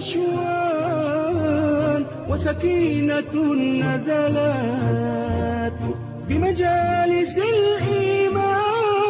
نشوان وسكينة نزلت بمجالس الإيمان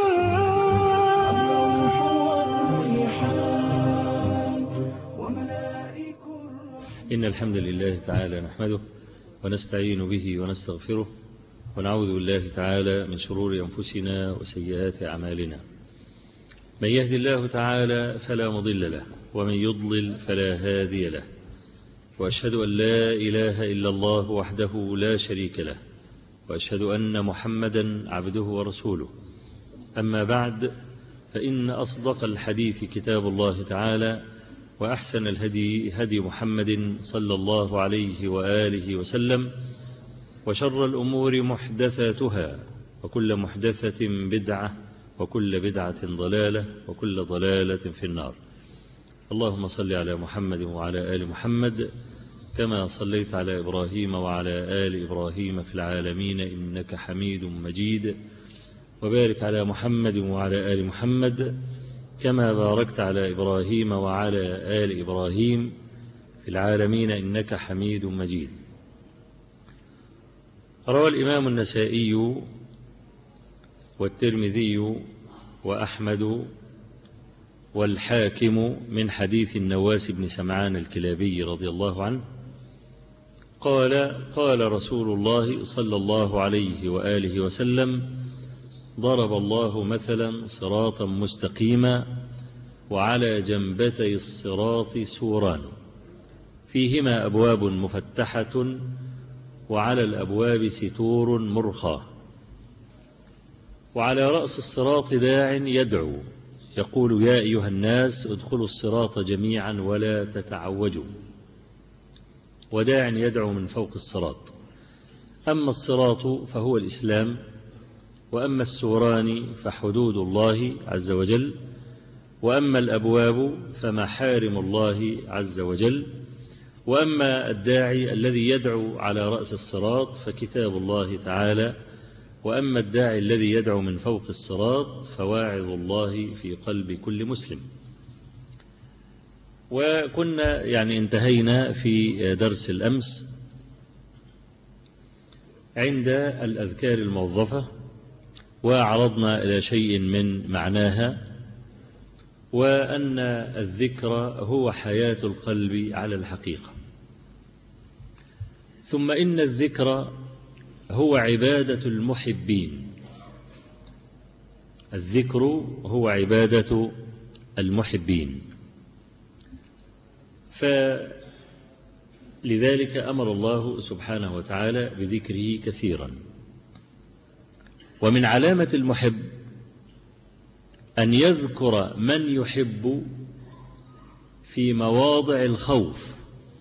إن الحمد لله تعالى نحمده ونستعين به ونستغفره ونعوذ بالله تعالى من شرور أنفسنا وسيئات أعمالنا من يهد الله تعالى فلا مضل له ومن يضلل فلا هادي له وأشهد أن لا إله إلا الله وحده لا شريك له وأشهد أن محمدا عبده ورسوله أما بعد فإن أصدق الحديث كتاب الله تعالى وأحسن الهدي هدي محمد صلى الله عليه وآله وسلم وشر الأمور محدثاتها وكل محدثة بدعة وكل بدعة ضلالة وكل ضلالة في النار اللهم صل على محمد وعلى آل محمد كما صليت على إبراهيم وعلى آل إبراهيم في العالمين إنك حميد مجيد وبارك على محمد وعلى آل محمد كما باركت على إبراهيم وعلى آل إبراهيم في العالمين إنك حميد مجيد روى الإمام النسائي والترمذي وأحمد والحاكم من حديث النواس بن سمعان الكلابي رضي الله عنه قال قال رسول الله صلى الله عليه وآله وسلم ضرب الله مثلا صراطا مستقيما وعلى جنبتي الصراط سوران فيهما أبواب مفتحة وعلى الأبواب ستور مرخى وعلى رأس الصراط داع يدعو يقول يا أيها الناس ادخلوا الصراط جميعا ولا تتعوجوا وداع يدعو من فوق الصراط أما الصراط فهو الإسلام وأما السوران فحدود الله عز وجل وأما الأبواب فمحارم الله عز وجل وأما الداعي الذي يدعو على رأس الصراط فكتاب الله تعالى وأما الداعي الذي يدعو من فوق الصراط فواعظ الله في قلب كل مسلم وكنا يعني انتهينا في درس الأمس عند الأذكار الموظفة وعرضنا إلى شيء من معناها وأن الذكر هو حياة القلب على الحقيقة ثم إن الذكر هو عبادة المحبين الذكر هو عبادة المحبين فلذلك أمر الله سبحانه وتعالى بذكره كثيرا ومن علامة المحب أن يذكر من يحب في مواضع الخوف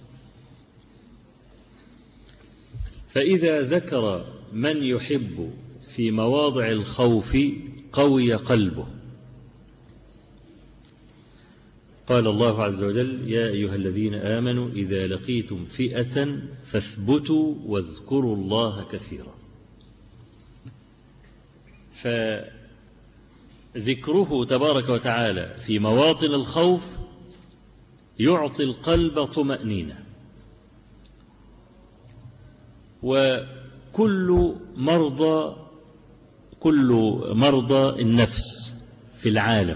فإذا ذكر من يحب في مواضع الخوف قوي قلبه قال الله عز وجل يا أيها الذين آمنوا إذا لقيتم فئة فاثبتوا واذكروا الله كثيرا فذكره تبارك وتعالى في مواطن الخوف يعطي القلب طمأنينة وكل مرضى كل مرضى النفس في العالم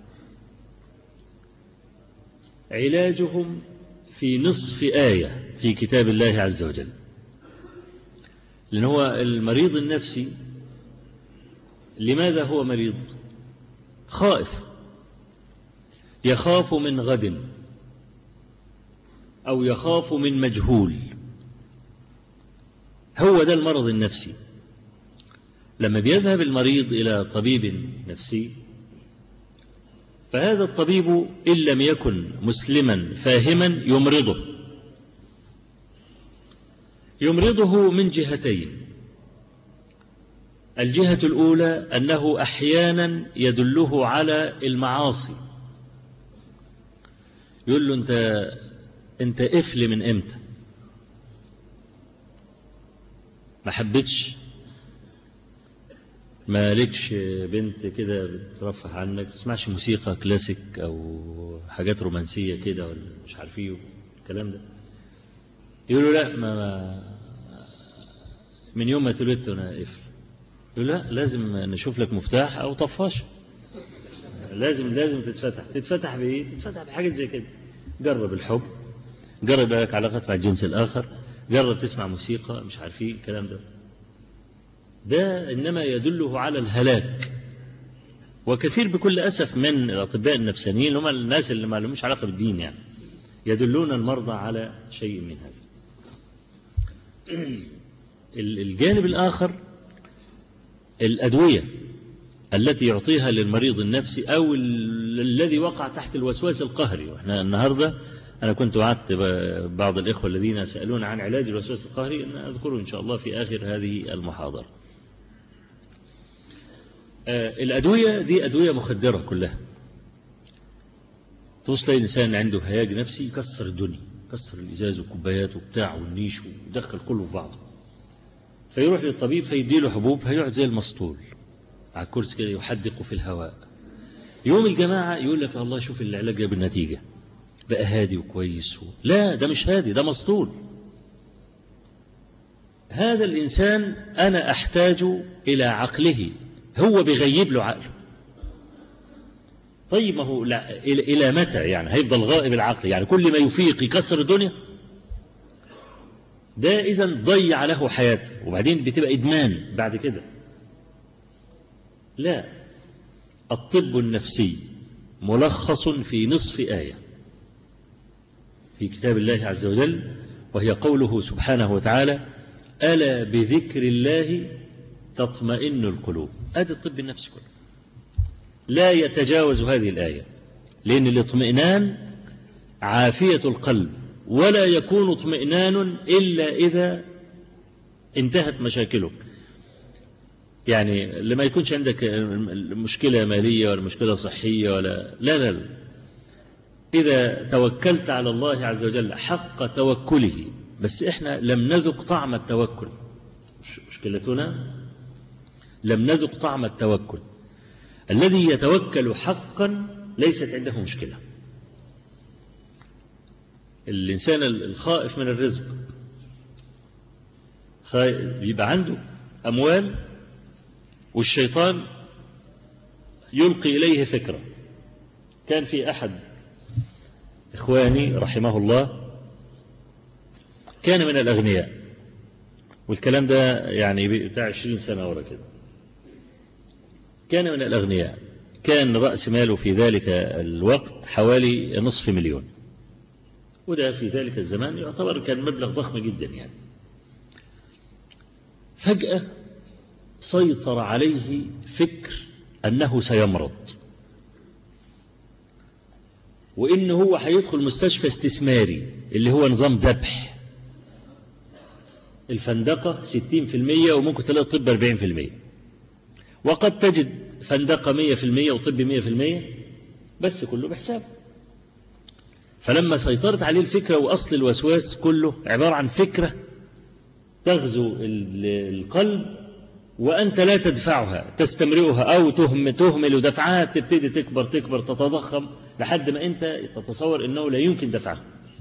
علاجهم في نصف آية في كتاب الله عز وجل لأن هو المريض النفسي لماذا هو مريض خائف يخاف من غد أو يخاف من مجهول هو ده المرض النفسي لما بيذهب المريض إلى طبيب نفسي فهذا الطبيب إن لم يكن مسلما فاهما يمرضه يمرضه من جهتين الجهة الأولى أنه أحيانا يدله على المعاصي يقول له أنت, أنت إفل من إمتى ما حبتش مالكش بنت كده بترفه عنك ما تسمعش موسيقى كلاسيك او حاجات رومانسيه كده ولا مش عارف ايه الكلام ده يقولوا لا ما, ما من يوم ما اتولدت وانا قفل يقول لا لازم نشوف لك مفتاح او طفاش لازم لازم تتفتح تتفتح بايه تتفتح بحاجه زي كده جرب الحب جرب لك علاقات مع الجنس الاخر جرب تسمع موسيقى مش عارف ايه الكلام ده ده انما يدله على الهلاك وكثير بكل اسف من الاطباء النفسانيين هم الناس اللي ما لهمش علاقه بالدين يعني يدلون المرضى على شيء من هذا الجانب الاخر الادويه التي يعطيها للمريض النفسي او الذي وقع تحت الوسواس القهري واحنا النهارده انا كنت وعدت بعض الاخوه الذين سالون عن علاج الوسواس القهري ان اذكره ان شاء الله في اخر هذه المحاضره الأدوية دي أدوية مخدرة كلها توصل الإنسان عنده هياج نفسي يكسر الدنيا يكسر الإزاز والكوبايات وبتاع والنيش ويدخل كله في بعضه فيروح للطبيب فيديله حبوب هيقعد زي المسطول على الكرسي كده يحدق في الهواء يوم الجماعة يقول لك الله شوف العلاج جاب النتيجة بقى هادي وكويس و... لا ده مش هادي ده مسطول هذا الإنسان أنا أحتاج إلى عقله هو بيغيب له عقله طيب ما هو لا إلى متى يعني هيفضل غائب العقل يعني كل ما يفيق يكسر الدنيا ده إذا ضيع له حياته وبعدين بتبقى إدمان بعد كده لا الطب النفسي ملخص في نصف آية في كتاب الله عز وجل وهي قوله سبحانه وتعالى ألا بذكر الله تطمئن القلوب هذا الطب النفسي كله لا يتجاوز هذه الآية لأن الاطمئنان عافية القلب ولا يكون اطمئنان إلا إذا انتهت مشاكلك يعني لما يكونش عندك مشكلة مالية ولا مشكلة صحية ولا لا لا, لا. إذا توكلت على الله عز وجل حق توكله بس إحنا لم نذق طعم التوكل مشكلتنا لم نذق طعم التوكل الذي يتوكل حقا ليست عنده مشكلة الإنسان الخائف من الرزق بيبقى عنده أموال والشيطان يلقي إليه فكرة كان في أحد إخواني رحمه الله كان من الأغنياء والكلام ده يعني بتاع عشرين سنة ورا كده كان من الأغنياء كان رأس ماله في ذلك الوقت حوالي نصف مليون وده في ذلك الزمان يعتبر كان مبلغ ضخم جدا يعني فجأة سيطر عليه فكر أنه سيمرض وإن هو هيدخل مستشفى استثماري اللي هو نظام ذبح الفندقة 60% وممكن تلاقي الطب 40% وقد تجد فندقة 100% وطب 100% بس كله بحساب فلما سيطرت عليه الفكرة وأصل الوسواس كله عبارة عن فكرة تغزو القلب وأنت لا تدفعها تستمرئها أو تهم تهمل دفعها تبتدي تكبر تكبر تتضخم لحد ما أنت تتصور أنه لا يمكن دفعها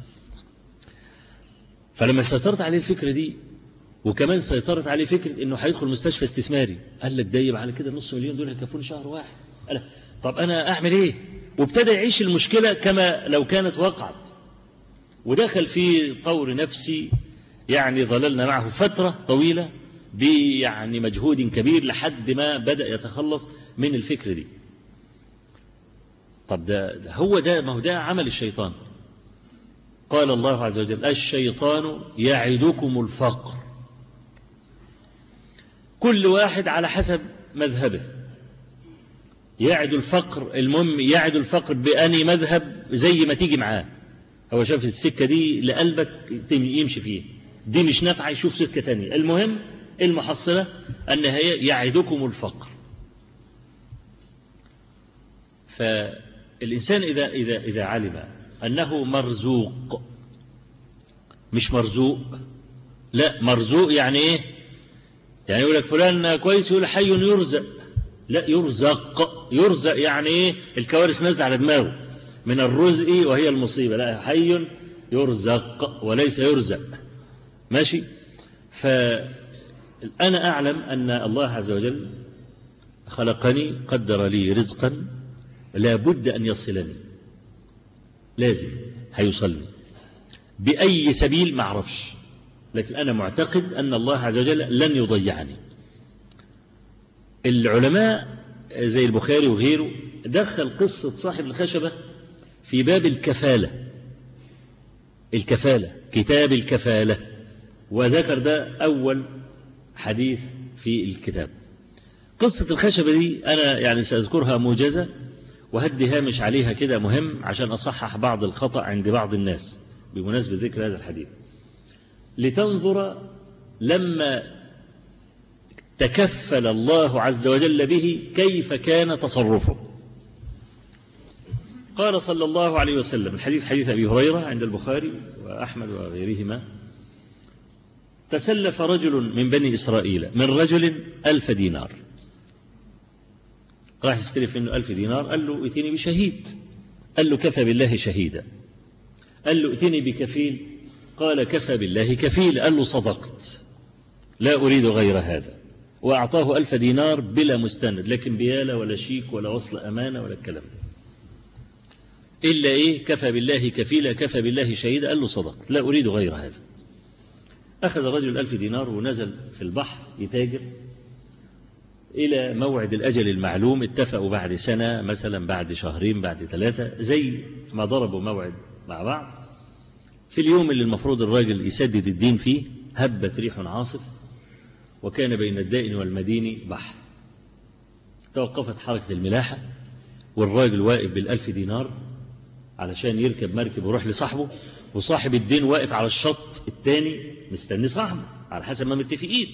فلما سيطرت عليه الفكرة دي وكمان سيطرت عليه فكرة أنه هيدخل مستشفى استثماري قال لك ده يبقى على كده نص مليون دول هيكفوني شهر واحد قال طب أنا أعمل إيه وابتدى يعيش المشكلة كما لو كانت وقعت ودخل في طور نفسي يعني ظللنا معه فترة طويلة يعني مجهود كبير لحد ما بدأ يتخلص من الفكرة دي طب ده, ده هو ده ما هو ده عمل الشيطان قال الله عز وجل الشيطان يعدكم الفقر كل واحد على حسب مذهبه يعد الفقر المهم يعد الفقر بأني مذهب زي ما تيجي معاه هو شاف السكة دي لقلبك يمشي فيه دي مش نافعة يشوف سكة تانية المهم المحصلة أن هي يعدكم الفقر فالإنسان إذا, إذا, إذا علم أنه مرزوق مش مرزوق لا مرزوق يعني إيه يعني يقول لك فلان كويس يقول حي يرزق لا يرزق يرزق يعني ايه الكوارث نازله على دماغه من الرزق وهي المصيبة لا حي يرزق وليس يرزق ماشي فأنا أعلم أن الله عز وجل خلقني قدر لي رزقا لا بد أن يصلني لازم هيوصلني بأي سبيل ما أعرفش لكن أنا معتقد أن الله عز وجل لن يضيعني العلماء زي البخاري وغيره دخل قصة صاحب الخشبة في باب الكفالة الكفالة كتاب الكفالة وذكر ده أول حديث في الكتاب قصة الخشبة دي أنا يعني سأذكرها موجزة وهدي هامش عليها كده مهم عشان أصحح بعض الخطأ عند بعض الناس بمناسبة ذكر هذا الحديث لتنظر لما تكفل الله عز وجل به كيف كان تصرفه قال صلى الله عليه وسلم الحديث حديث أبي هريرة عند البخاري وأحمد وغيرهما تسلف رجل من بني إسرائيل من رجل ألف دينار راح يستلف منه ألف دينار قال له ائتني بشهيد قال له كفى بالله شهيدا قال له ائتني بكفيل قال كفى بالله كفيل قال له صدقت لا أريد غير هذا وأعطاه ألف دينار بلا مستند لكن بيالة ولا شيك ولا وصل أمانة ولا الكلام ده إلا إيه كفى بالله كفيلا كفى بالله شهيدا قال له صدقت لا أريد غير هذا أخذ الرجل ألف دينار ونزل في البحر يتاجر إلى موعد الأجل المعلوم اتفقوا بعد سنة مثلا بعد شهرين بعد ثلاثة زي ما ضربوا موعد مع بعض في اليوم اللي المفروض الراجل يسدد الدين فيه هبت ريح عاصف وكان بين الدائن والمدين بحر توقفت حركة الملاحة والراجل واقف بالألف دينار علشان يركب مركب ويروح لصاحبه وصاحب الدين واقف على الشط الثاني مستني صاحبه على حسب ما متفقين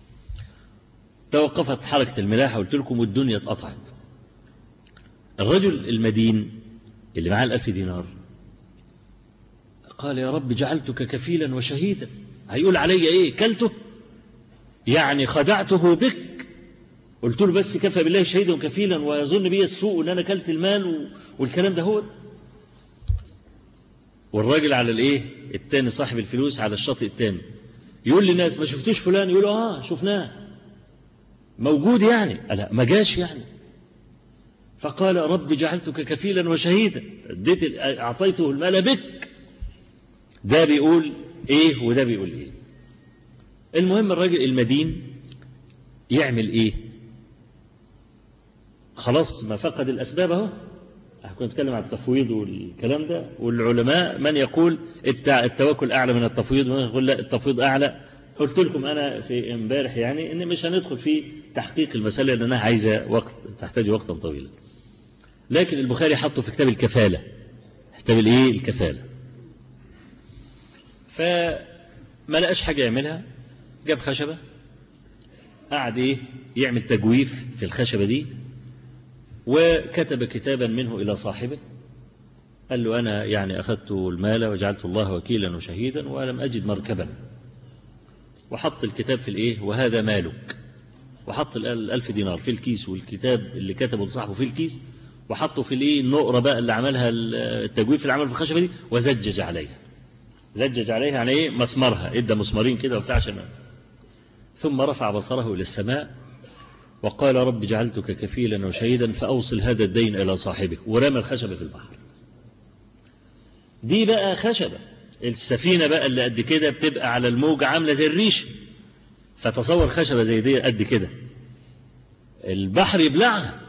توقفت حركة الملاحة قلت لكم والدنيا اتقطعت الرجل المدين اللي معاه الألف دينار قال يا رب جعلتك كفيلا وشهيدا هيقول علي ايه كلته يعني خدعته بك قلت له بس كفى بالله شهيدا وكفيلا ويظن بي السوء ان انا كلت المال والكلام ده هو والراجل على الايه التاني صاحب الفلوس على الشاطئ التاني يقول للناس ما شفتوش فلان يقولوا اه شفناه موجود يعني لا ما جاش يعني فقال رب جعلتك كفيلا وشهيدا اديت اعطيته المال بك ده بيقول ايه وده بيقول ايه المهم الراجل المدين يعمل ايه خلاص ما فقد الاسباب اهو كنت أتكلم عن التفويض والكلام ده والعلماء من يقول التوكل أعلى من التفويض ومن يقول لا التفويض أعلى قلت لكم أنا في امبارح يعني إن مش هندخل في تحقيق المسألة لأنها عايزة وقت تحتاج وقتا طويلا لكن البخاري حطه في كتاب الكفالة كتاب الإيه الكفالة فما لقاش حاجة يعملها جاب خشبة قعد إيه يعمل تجويف في الخشبة دي وكتب كتابا منه إلى صاحبه قال له أنا يعني أخذت المال وجعلت الله وكيلا وشهيدا ولم أجد مركبا وحط الكتاب في الإيه وهذا مالك وحط الألف دينار في الكيس والكتاب اللي كتبه لصاحبه في الكيس وحطه في الإيه النقرة بقى اللي عملها التجويف اللي عمله في الخشبة دي وزجج عليها زجج عليها يعني إيه مسمرها إدى مسمارين كده وبتاع عشان ثم رفع بصره إلى السماء وقال رب جعلتك كفيلا وشهيدا فأوصل هذا الدين إلى صاحبه ورمى الخشبة في البحر دي بقى خشبة السفينة بقى اللي قد كده بتبقى على الموج عاملة زي الريش فتصور خشبة زي دي قد كده البحر يبلعها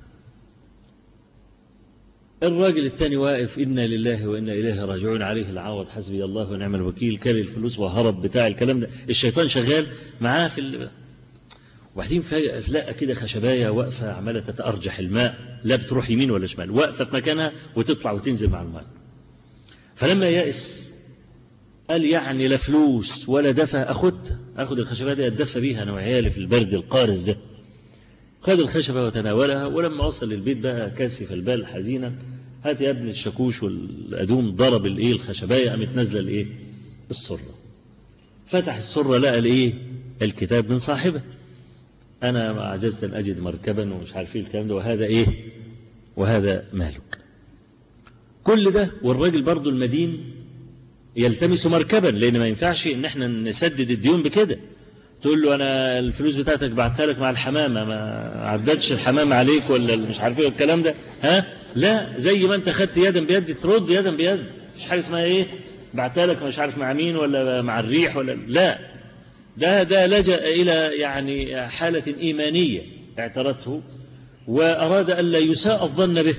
الراجل التاني واقف إنا لله وإنا إليه راجعون عليه العوض حسبي الله ونعم الوكيل كل الفلوس وهرب بتاع الكلام ده الشيطان شغال معاه في ال... وبعدين فجأة كده خشباية واقفة عمالة تتأرجح الماء لا بتروح يمين ولا شمال واقفة في مكانها وتطلع وتنزل مع الماء فلما يأس قال يعني لا فلوس ولا دفع أخدها أخد الخشبة دي أتدفى بيها أنا وعيالي في البرد القارس ده خد الخشبة وتناولها ولما وصل للبيت بقى كاسف البال حزينا هات يا ابن الشاكوش والأدوم ضرب الايه الخشباية قامت نازلة الايه السرة فتح السرة لقى الايه الكتاب من صاحبه أنا ما عجزت أن أجد مركبا ومش عارف ايه الكلام ده وهذا إيه وهذا مالك كل ده والراجل برضو المدين يلتمس مركبا لأن ما ينفعش إن احنا نسدد الديون بكده تقول له أنا الفلوس بتاعتك بعتها لك مع الحمامة ما عدتش الحمامة عليك ولا مش عارف ايه الكلام ده ها لا زي ما أنت خدت يدا بيد ترد يدا بيد مش حاجة اسمها إيه بعتها لك مش عارف مع مين ولا مع الريح ولا لا ده ده لجأ إلى يعني حالة إيمانية اعترته وأراد ألا يساء الظن به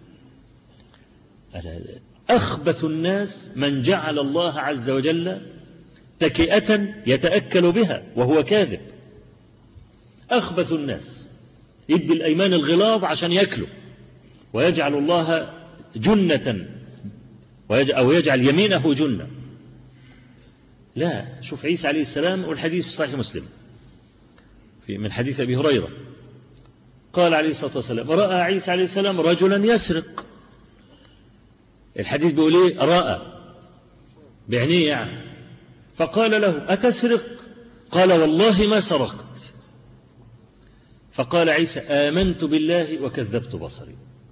أخبث الناس من جعل الله عز وجل تكئة يتأكل بها وهو كاذب أخبث الناس يدي الأيمان الغلاظ عشان يأكلوا ويجعل الله جنة أو يجعل يمينه جنة لا شوف عيسى عليه السلام والحديث في صحيح مسلم في من حديث أبي هريرة قال عليه الصلاة والسلام رأى عيسى عليه السلام رجلا يسرق الحديث بيقول ايه رأى بعينيه يعني فقال له أتسرق قال والله ما سرقت فقال عيسى آمنت بالله وكذبت بصري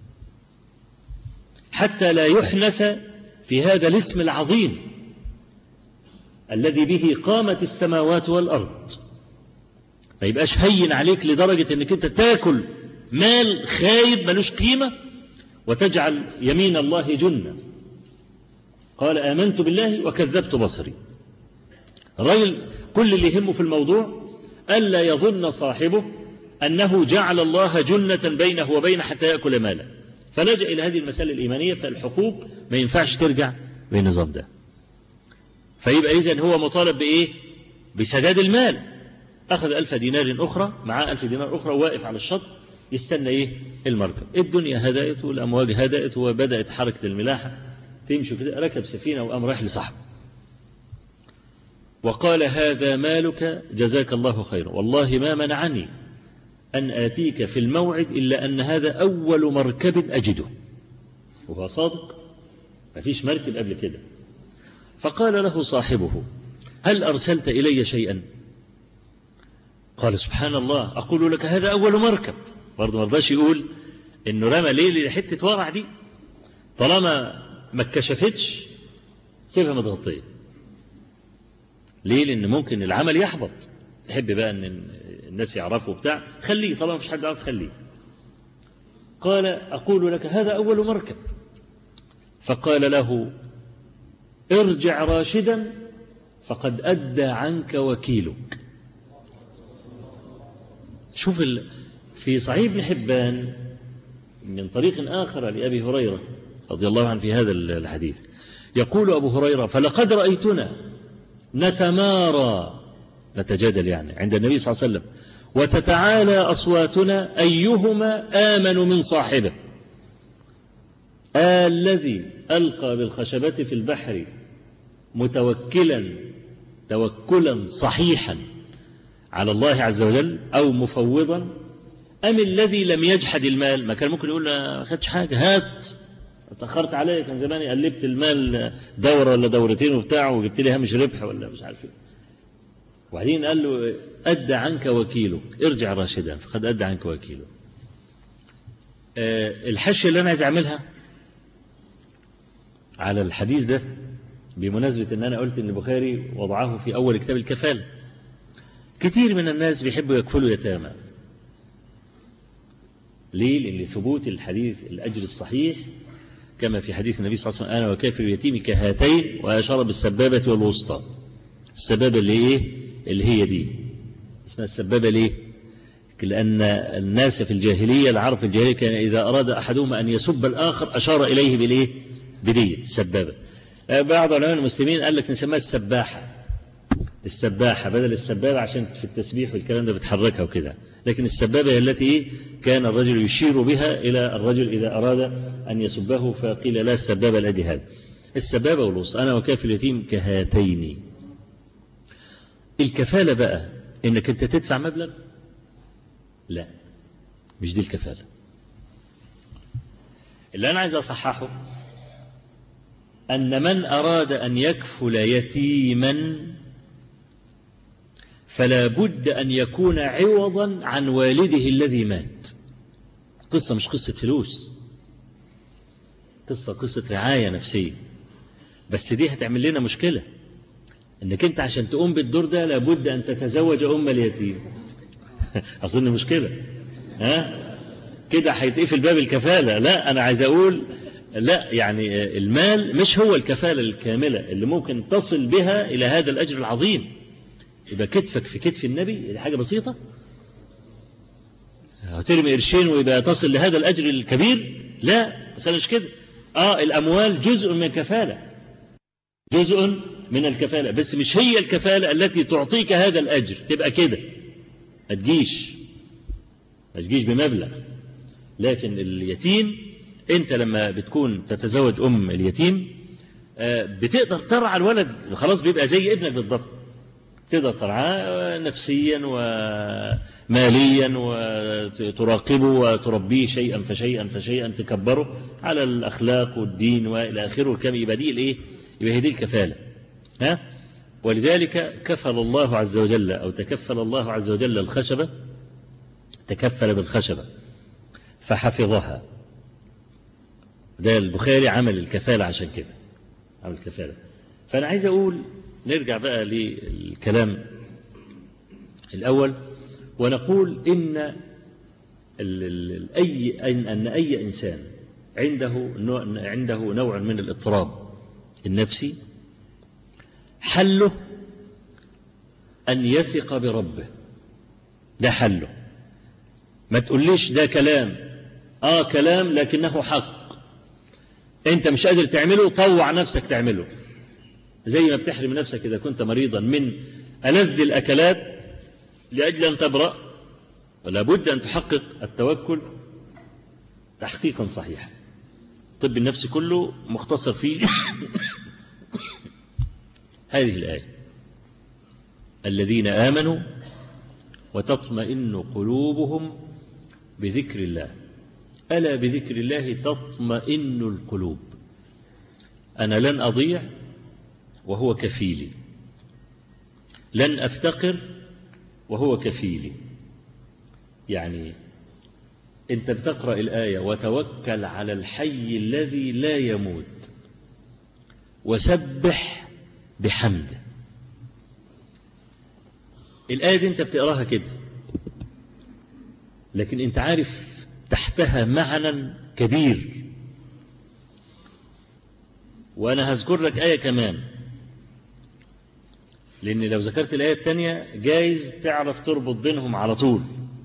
حتى لا يحنث في هذا الاسم العظيم الذي به قامت السماوات والأرض ما يبقاش هين عليك لدرجة انك انت تاكل مال خايب ملوش قيمة وتجعل يمين الله جنة قال آمنت بالله وكذبت بصري الرجل كل اللي يهمه في الموضوع ألا يظن صاحبه أنه جعل الله جنة بينه وبين حتى يأكل ماله فلجأ إلى هذه المسألة الإيمانية فالحقوق ما ينفعش ترجع بالنظام ده فيبقى إذن هو مطالب بإيه بسداد المال أخذ ألف دينار أخرى معاه ألف دينار أخرى واقف على الشط يستنى إيه المركب الدنيا هدأت والأمواج هدأت وبدأت حركة الملاحة تمشي كده ركب سفينة وقام رايح لصاحبه وقال هذا مالك جزاك الله خيرا والله ما منعني أن آتيك في الموعد إلا أن هذا أول مركب أجده وهو صادق ما فيش مركب قبل كده فقال له صاحبه هل أرسلت إلي شيئا قال سبحان الله أقول لك هذا أول مركب برضه ما رضاش يقول إنه رمى ليه لحتة ورع دي طالما ما اتكشفتش سيبها متغطية ليه لأن ممكن العمل يحبط تحب بقى أن الناس يعرفوا بتاع خليه طالما مفيش حد يعرف خليه قال أقول لك هذا أول مركب فقال له ارجع راشدا فقد أدى عنك وكيلك شوف في صحيح ابن حبان من طريق آخر لأبي هريرة رضي الله عنه في هذا الحديث يقول أبو هريرة فلقد رأيتنا نتمارى نتجادل يعني عند النبي صلى الله عليه وسلم وتتعالى أصواتنا أيهما آمن من صاحبه آه الذي ألقى بالخشبة في البحر متوكلا توكلا صحيحا على الله عز وجل أو مفوضا أم الذي لم يجحد المال ما كان ممكن يقول ما خدش حاجة هات اتأخرت عليا كان زماني قلبت المال دورة ولا دورتين وبتاع وجبت لي هامش ربح ولا مش عارف ايه وبعدين قال له أدى عنك وكيلك ارجع راشدا فقد أدى عنك وكيلك أه الحشية اللي أنا عايز أعملها على الحديث ده بمناسبة أن أنا قلت أن البخاري وضعه في أول كتاب الكفالة كتير من الناس بيحبوا يكفلوا يتامى ليه؟ لأن ثبوت الحديث الأجر الصحيح كما في حديث النبي صلى الله عليه وسلم أنا وكافر اليتيم كهاتين وأشار بالسبابة والوسطى السبابة اللي إيه اللي هي دي اسمها السبابة ليه لأن الناس في الجاهلية العرب في الجاهلية كان إذا أراد أحدهما أن يسب الآخر أشار إليه بالإيه بدية السبابة بعض علماء المسلمين قال لك نسميها السباحة السباحة بدل السبابة عشان في التسبيح والكلام ده بتحركها وكده لكن السبابة هي التي كان الرجل يشير بها إلى الرجل إذا أراد أن يسبه فقيل لا السبابة الأدي هذا السبابة والوسط أنا وكاف اليتيم كهاتين الكفالة بقى إنك أنت تدفع مبلغ لا مش دي الكفالة اللي أنا عايز أصححه أن من أراد أن يكفل يتيما فلا بد أن يكون عوضا عن والده الذي مات قصة مش قصة فلوس قصة قصة رعاية نفسية بس دي هتعمل لنا مشكلة انك انت عشان تقوم بالدور ده لابد ان تتزوج ام اليتيم اظن مشكلة ها كده هيتقفل باب الكفالة لا انا عايز اقول لا يعني المال مش هو الكفالة الكاملة اللي ممكن تصل بها الى هذا الاجر العظيم يبقى كتفك في كتف النبي دي حاجة بسيطة هترمي قرشين ويبقى تصل لهذا الأجر الكبير لا بس مش كده آه الأموال جزء من الكفالة جزء من الكفالة بس مش هي الكفالة التي تعطيك هذا الأجر تبقى كده ما تجيش ما تجيش بمبلغ لكن اليتيم انت لما بتكون تتزوج أم اليتيم بتقدر ترعى الولد خلاص بيبقى زي ابنك بالضبط تقدر ترعاه نفسيا وماليا وتراقبه وتربيه شيئا فشيئا فشيئا تكبره على الأخلاق والدين وإلى آخره كم يبقى دي الإيه يبقى هي دي الكفالة ها ولذلك كفل الله عز وجل أو تكفل الله عز وجل الخشبة تكفل بالخشبة فحفظها ده البخاري عمل الكفالة عشان كده عمل الكفالة فأنا عايز أقول نرجع بقى للكلام الأول ونقول إن أي أن أي إنسان عنده عنده نوع من الاضطراب النفسي حله أن يثق بربه ده حله ما تقوليش ده كلام آه كلام لكنه حق أنت مش قادر تعمله طوع نفسك تعمله زي ما بتحرم نفسك إذا كنت مريضا من ألذ الأكلات لأجل أن تبرأ ولا بد أن تحقق التوكل تحقيقا صحيحا طب النفس كله مختصر فيه هذه الآية الذين آمنوا وتطمئن قلوبهم بذكر الله ألا بذكر الله تطمئن القلوب أنا لن أضيع وهو كفيلي لن أفتقر وهو كفيلي يعني أنت بتقرأ الآية وتوكل على الحي الذي لا يموت وسبح بحمده الآية دي أنت بتقراها كده لكن أنت عارف تحتها معنى كبير وأنا هذكر لك آية كمان لأن لو ذكرت الآية الثانية جايز تعرف تربط بينهم على طول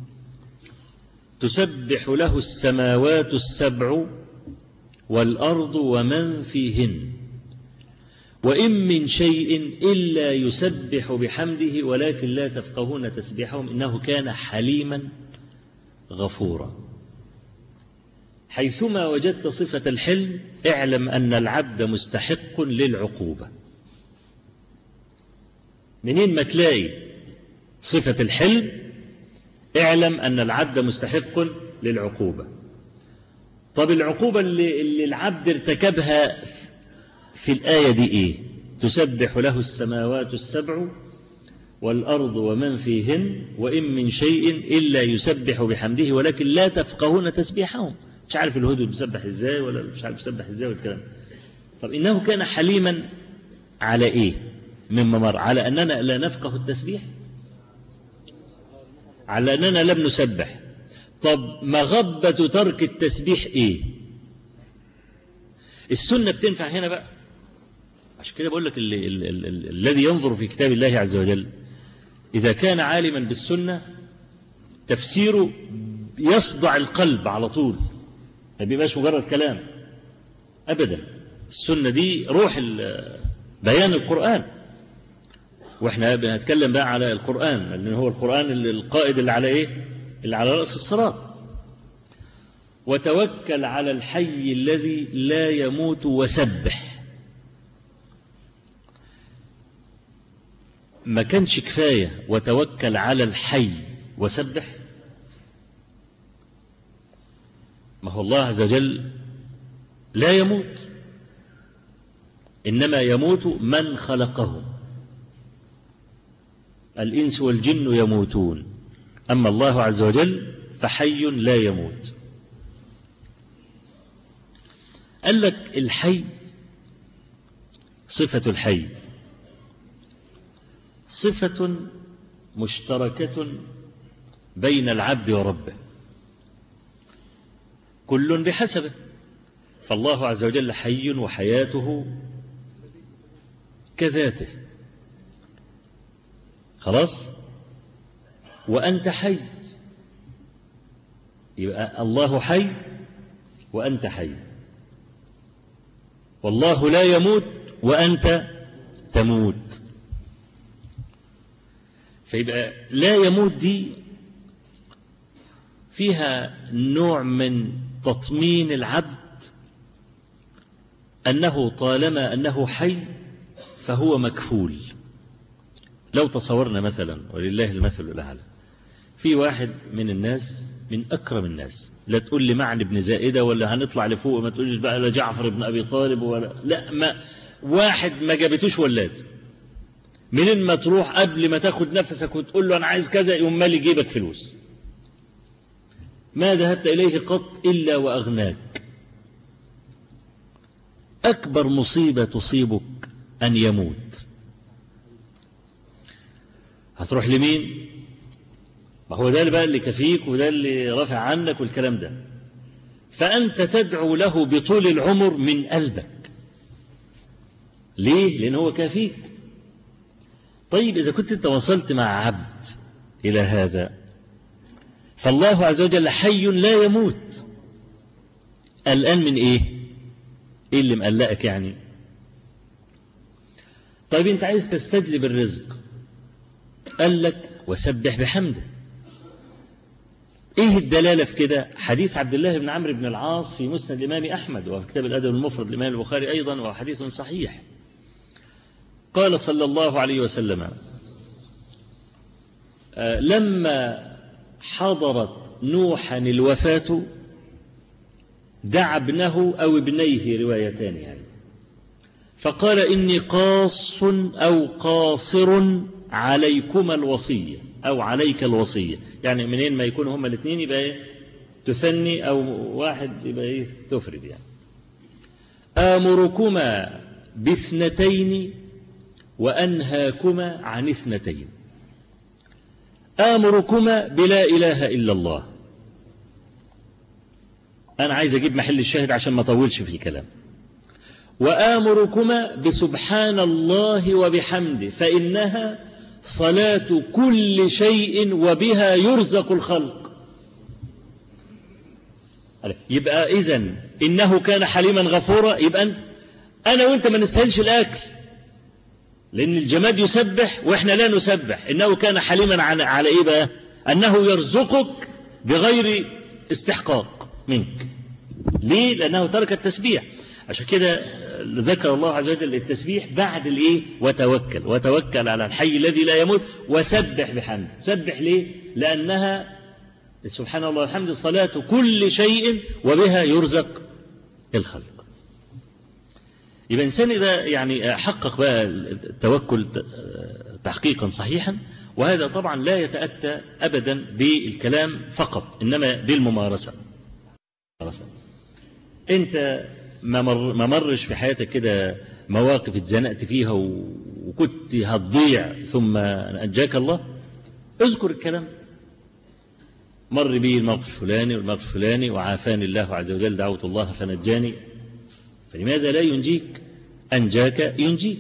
تسبح له السماوات السبع والأرض ومن فيهن وإن من شيء إلا يسبح بحمده ولكن لا تفقهون تسبيحهم إنه كان حليما غفورا حيثما وجدت صفة الحلم اعلم أن العبد مستحق للعقوبة منين ما تلاقي صفة الحلم اعلم أن العبد مستحق للعقوبة طب العقوبة اللي, اللي العبد ارتكبها في الآية دي إيه تسبح له السماوات السبع والأرض ومن فيهن وإن من شيء إلا يسبح بحمده ولكن لا تفقهون تسبيحهم مش عارف الهدو بيسبح إزاي ولا مش عارف بيسبح إزاي والكلام طب إنه كان حليما على إيه مما مر على أننا لا نفقه التسبيح على أننا لم نسبح طب مغبة ترك التسبيح إيه السنة بتنفع هنا بقى عشان كده بقول لك الذي ينظر في كتاب الله عز وجل إذا كان عالما بالسنة تفسيره يصدع القلب على طول ما بيبقاش مجرد كلام أبدا السنة دي روح بيان القرآن واحنا بنتكلم بقى على القرآن لأن هو القرآن القائد اللي على إيه اللي على رأس الصراط وتوكل على الحي الذي لا يموت وسبح ما كانش كفاية وتوكل على الحي وسبح ما هو الله عز وجل لا يموت إنما يموت من خلقه الإنس والجن يموتون أما الله عز وجل فحي لا يموت قال لك الحي صفة الحي صفة مشتركة بين العبد وربه كل بحسبه فالله عز وجل حي وحياته كذاته خلاص وأنت حي يبقى الله حي وأنت حي والله لا يموت وأنت تموت فيبقى لا يموت دي فيها نوع من تطمين العبد أنه طالما أنه حي فهو مكفول لو تصورنا مثلا ولله المثل الأعلى في واحد من الناس من أكرم الناس لا تقول لي معنى ابن زائدة ولا هنطلع لفوق ما تقولش بقى لا جعفر بن أبي طالب ولا لا ما واحد ما جابتوش ولاد منين ما تروح قبل ما تاخد نفسك وتقول له أنا عايز كذا يقوم مالي جيبك فلوس ما ذهبت إليه قط إلا وأغناك أكبر مصيبة تصيبك أن يموت هتروح لمين ما هو ده اللي بقى اللي كفيك وده اللي رافع عنك والكلام ده فأنت تدعو له بطول العمر من قلبك ليه لأن هو كافيك طيب إذا كنت أنت وصلت مع عبد إلى هذا فالله عز وجل حي لا يموت الآن من إيه إيه اللي مقلقك يعني طيب أنت عايز تستجلب الرزق قال لك وسبح بحمده ايه الدلالة في كده حديث عبد الله بن عمرو بن العاص في مسند الإمام أحمد وفي كتاب الأدب المفرد الإمام البخاري أيضا وهو حديث صحيح قال صلى الله عليه وسلم آه لما حضرت نوحا الوفاة دعا ابنه أو ابنيه روايتان يعني فقال إني قاص أو قاصر عليكما الوصية أو عليك الوصية يعني منين ما يكونوا هما الاثنين يبقى إيه تثني أو واحد يبقى إيه تفرد يعني آمركما باثنتين وأنهاكما عن اثنتين آمركما بلا إله إلا الله أنا عايز أجيب محل الشاهد عشان ما أطولش في الكلام وآمركما بسبحان الله وبحمده فإنها صلاة كل شيء وبها يرزق الخلق يبقى إذن إنه كان حليما غفورا يبقى أنا وإنت ما نستاهلش الأكل لأن الجماد يسبح وإحنا لا نسبح إنه كان حليما على إيه بقى أنه يرزقك بغير استحقاق منك ليه لأنه ترك التسبيح عشان كده ذكر الله عز وجل التسبيح بعد الايه وتوكل وتوكل على الحي الذي لا يموت وسبح بحمده سبح ليه لأنها سبحان الله والحمد صلاة كل شيء وبها يرزق الخلق يبقى إنسان إذا يعني حقق بقى التوكل تحقيقا صحيحا وهذا طبعا لا يتأتى أبدا بالكلام فقط إنما بالممارسة أنت ما, مر ما مرش في حياتك كده مواقف اتزنقت فيها وكنت هتضيع ثم أنجاك الله اذكر الكلام ده مر بي الموقف الفلاني والموقف الفلاني وعافاني الله عز وجل دعوت الله فنجاني فلماذا لا ينجيك أنجاك ينجيك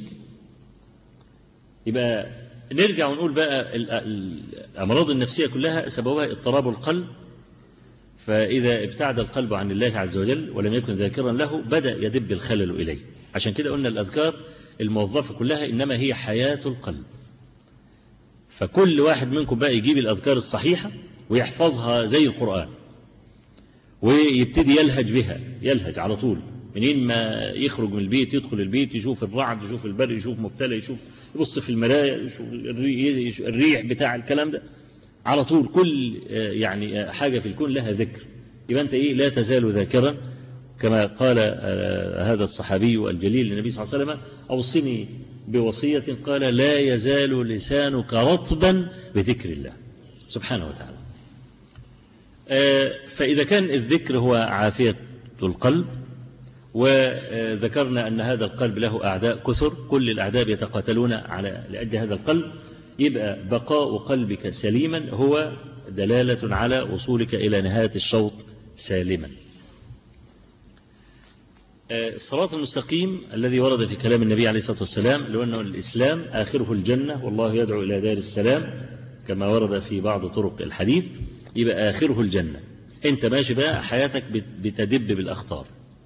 يبقى نرجع ونقول بقى الأمراض النفسية كلها سببها اضطراب القلب فإذا ابتعد القلب عن الله عز وجل ولم يكن ذاكرا له بدأ يدب الخلل إليه عشان كده قلنا الأذكار الموظفة كلها إنما هي حياة القلب فكل واحد منكم بقى يجيب الأذكار الصحيحة ويحفظها زي القرآن ويبتدي يلهج بها يلهج على طول منين ما يخرج من البيت يدخل البيت يشوف الرعد يشوف البرق يشوف مبتلى يشوف يبص في المراية يشوف الريح بتاع الكلام ده على طول كل يعني حاجة في الكون لها ذكر يبقى أنت إيه لا تزال ذاكرا كما قال هذا الصحابي الجليل للنبي صلى الله عليه وسلم أوصني بوصية قال لا يزال لسانك رطبا بذكر الله سبحانه وتعالى آه، فإذا كان الذكر هو عافية القلب وذكرنا أن هذا القلب له أعداء كثر كل الأعداء يتقاتلون على لأجل هذا القلب يبقى بقاء قلبك سليما هو دلالة على وصولك إلى نهاية الشوط سالما الصراط المستقيم الذي ورد في كلام النبي عليه الصلاة والسلام لو أنه الإسلام آخره الجنة والله يدعو إلى دار السلام كما ورد في بعض طرق الحديث يبقى آخره الجنة أنت ماشي بقى حياتك بتدب بالأخطار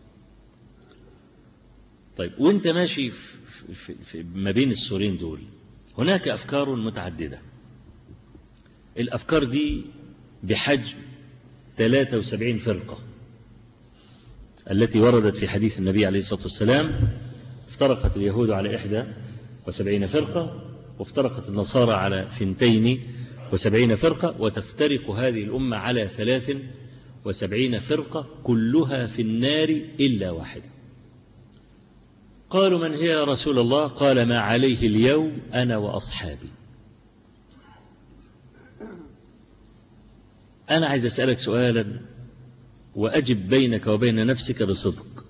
طيب وانت ماشي في في في ما بين السورين دول هناك أفكار متعددة الأفكار دي بحجم 73 فرقة التي وردت في حديث النبي عليه الصلاة والسلام افترقت اليهود على إحدى وسبعين فرقة وافترقت النصارى على ثنتين وسبعين فرقة وتفترق هذه الأمة على ثلاث وسبعين فرقة كلها في النار إلا واحدة قالوا من هي يا رسول الله قال ما عليه اليوم أنا وأصحابي أنا عايز أسألك سؤالا وأجب بينك وبين نفسك بصدق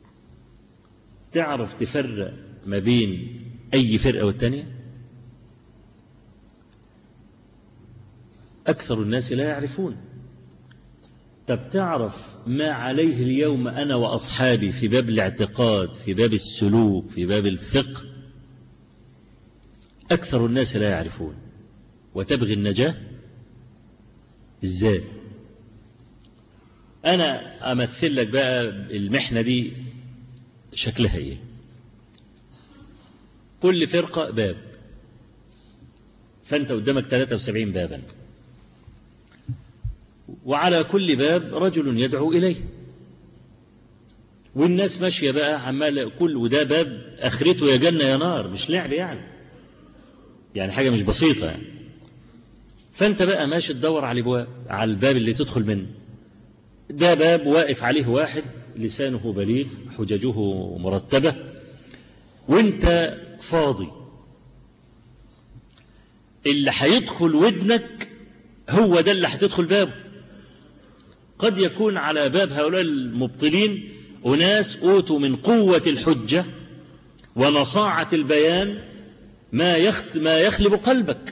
تعرف تفرق ما بين أي فرقة والتانية أكثر الناس لا يعرفون طب تعرف ما عليه اليوم أنا وأصحابي في باب الاعتقاد في باب السلوك في باب الفقه أكثر الناس لا يعرفون وتبغي النجاة إزاي أنا أمثل لك بقى المحنة دي شكلها إيه كل فرقة باب فأنت قدامك 73 بابا وعلى كل باب رجل يدعو إليه والناس ماشية بقى عمال كل وده باب آخرته يا جنة يا نار مش لعب يعني يعني حاجة مش بسيطة يعني فأنت بقى ماشي تدور على الابواب على الباب اللي تدخل منه ده باب واقف عليه واحد لسانه بليغ حججه مرتبة وانت فاضي اللي هيدخل ودنك هو ده اللي هتدخل بابه قد يكون على باب هؤلاء المبطلين أناس أوتوا من قوة الحجة ونصاعة البيان ما يخت ما يخلب قلبك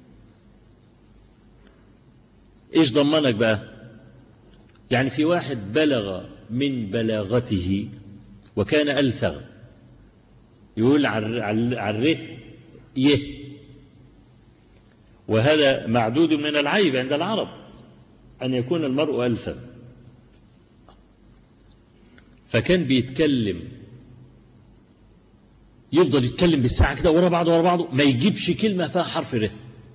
إيش ضمنك بقى يعني في واحد بلغ من بلاغته وكان ألثغ يقول عره يه وهذا معدود من العيب عند العرب أن يكون المرء ألثغ فكان بيتكلم يفضل يتكلم بالساعة كده ورا بعضه ورا بعضه ما يجيبش كلمة فيها حرف ر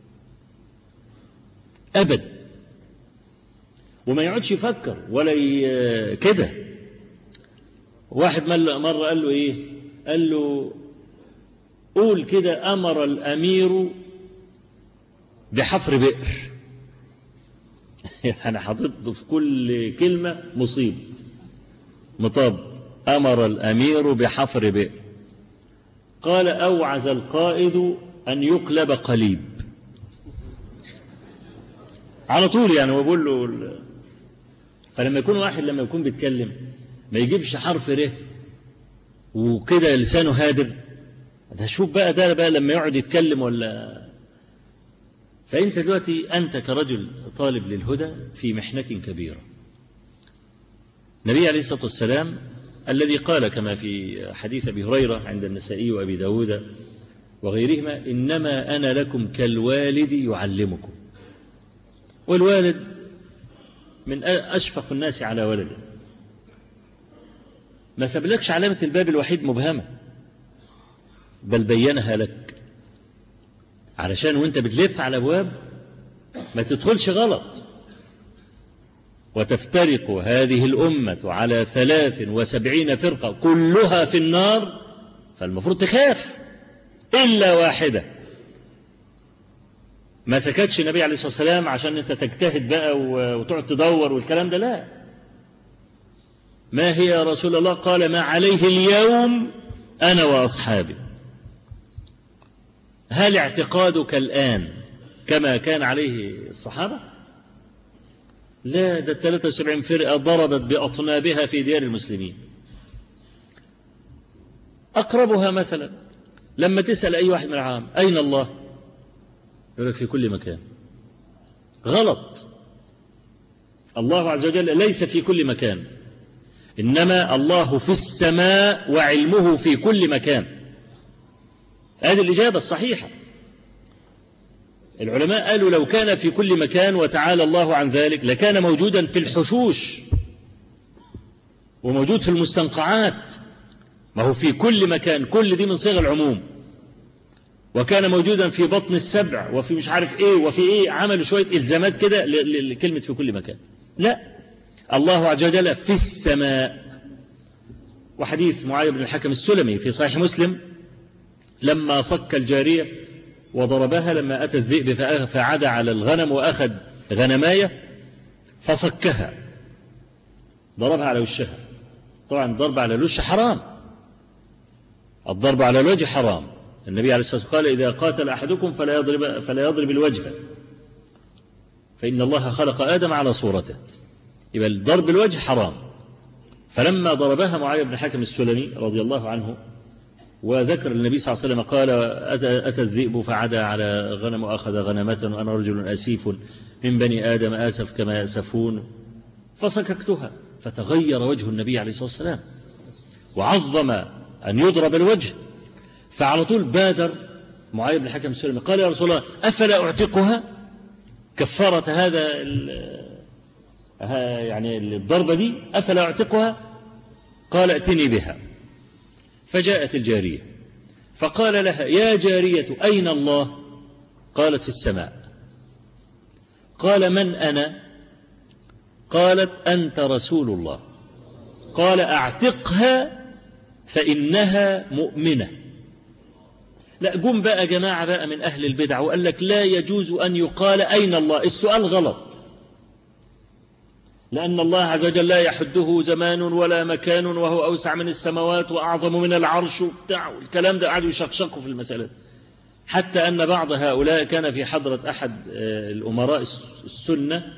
أبدا وما يقعدش يفكر ولا ي... كده واحد مرة قال له إيه قال له قول كده أمر الأمير بحفر بئر يعني حاطط في كل كلمة مصيب مطاب أمر الأمير بحفر بئر قال أوعز القائد أن يقلب قليب على طول يعني وبقول له فلما يكون واحد لما يكون بيتكلم ما يجيبش حرف ر وكده لسانه هادر ده شوف بقى ده بقى لما يقعد يتكلم ولا فأنت دلوقتي أنت كرجل طالب للهدى في محنة كبيرة النبي عليه الصلاة والسلام الذي قال كما في حديث أبي هريرة عند النسائي وأبي داود وغيرهما إنما أنا لكم كالوالد يعلمكم والوالد من أشفق الناس على ولده ما سبلكش علامة الباب الوحيد مبهمة بل بينها لك علشان وانت بتلف على أبواب ما تدخلش غلط وتفترق هذه الأمة على ثلاث وسبعين فرقة كلها في النار فالمفروض تخاف إلا واحدة ما سكتش النبي عليه الصلاة والسلام عشان انت تجتهد بقى وتقعد تدور والكلام ده لا ما هي يا رسول الله قال ما عليه اليوم أنا وأصحابي هل اعتقادك الآن كما كان عليه الصحابة لا ده 73 فرقة ضربت بأطنابها في ديار المسلمين أقربها مثلا لما تسأل أي واحد من العام أين الله يقول لك في كل مكان غلط الله عز وجل ليس في كل مكان إنما الله في السماء وعلمه في كل مكان هذه الإجابة الصحيحة العلماء قالوا لو كان في كل مكان وتعالى الله عن ذلك لكان موجودا في الحشوش وموجود في المستنقعات ما هو في كل مكان كل دي من صيغ العموم وكان موجودا في بطن السبع وفي مش عارف ايه وفي ايه عملوا شوية الزامات كده لكلمة في كل مكان لا الله عز وجل في السماء وحديث معاذ بن الحكم السلمي في صحيح مسلم لما صك الجارية وضربها لما أتى الذئب فعاد على الغنم وأخذ غنماية فصكها ضربها على وشها طبعا الضرب على الوش حرام الضرب على الوجه حرام النبي عليه الصلاة والسلام قال إذا قاتل أحدكم فلا يضرب, فلا يضرب الوجه فإن الله خلق آدم على صورته يبقى الضرب الوجه حرام فلما ضربها معاوية بن حكم السلمي رضي الله عنه وذكر النبي صلى الله عليه وسلم قال أتى, أتى الذئب فعدا على غنم وأخذ غنمة وأنا رجل أسيف من بني آدم آسف كما يأسفون فسككتها فتغير وجه النبي عليه الصلاة والسلام وعظم أن يضرب الوجه فعلى طول بادر معاوية بن الحكم السلمي قال يا رسول الله أفلا أعتقها كفارة هذا يعني الضربة دي أفلا أعتقها قال ائتني بها فجاءت الجارية فقال لها يا جارية أين الله قالت في السماء قال من أنا قالت أنت رسول الله قال أعتقها فإنها مؤمنة لا قم بقى جماعة بقى من أهل البدع وقال لك لا يجوز أن يقال أين الله السؤال غلط لأن الله عز وجل لا يحده زمان ولا مكان وهو أوسع من السماوات وأعظم من العرش وبتاع الكلام ده قعدوا يشقشقوا في المسألة حتى أن بعض هؤلاء كان في حضرة أحد الأمراء السنة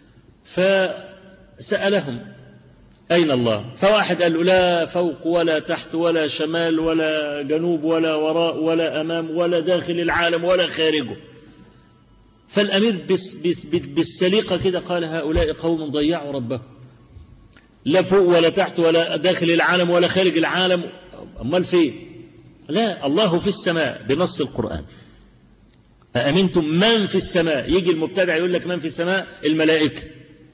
فسألهم أين الله فواحد قال له لا فوق ولا تحت ولا شمال ولا جنوب ولا وراء ولا أمام ولا داخل العالم ولا خارجه فالأمير بالسليقة كده قال هؤلاء قوم ضيعوا ربهم لا فوق ولا تحت ولا داخل العالم ولا خارج العالم أمال فين لا الله في السماء بنص القرآن أأمنتم من في السماء يجي المبتدع يقول لك من في السماء الملائكة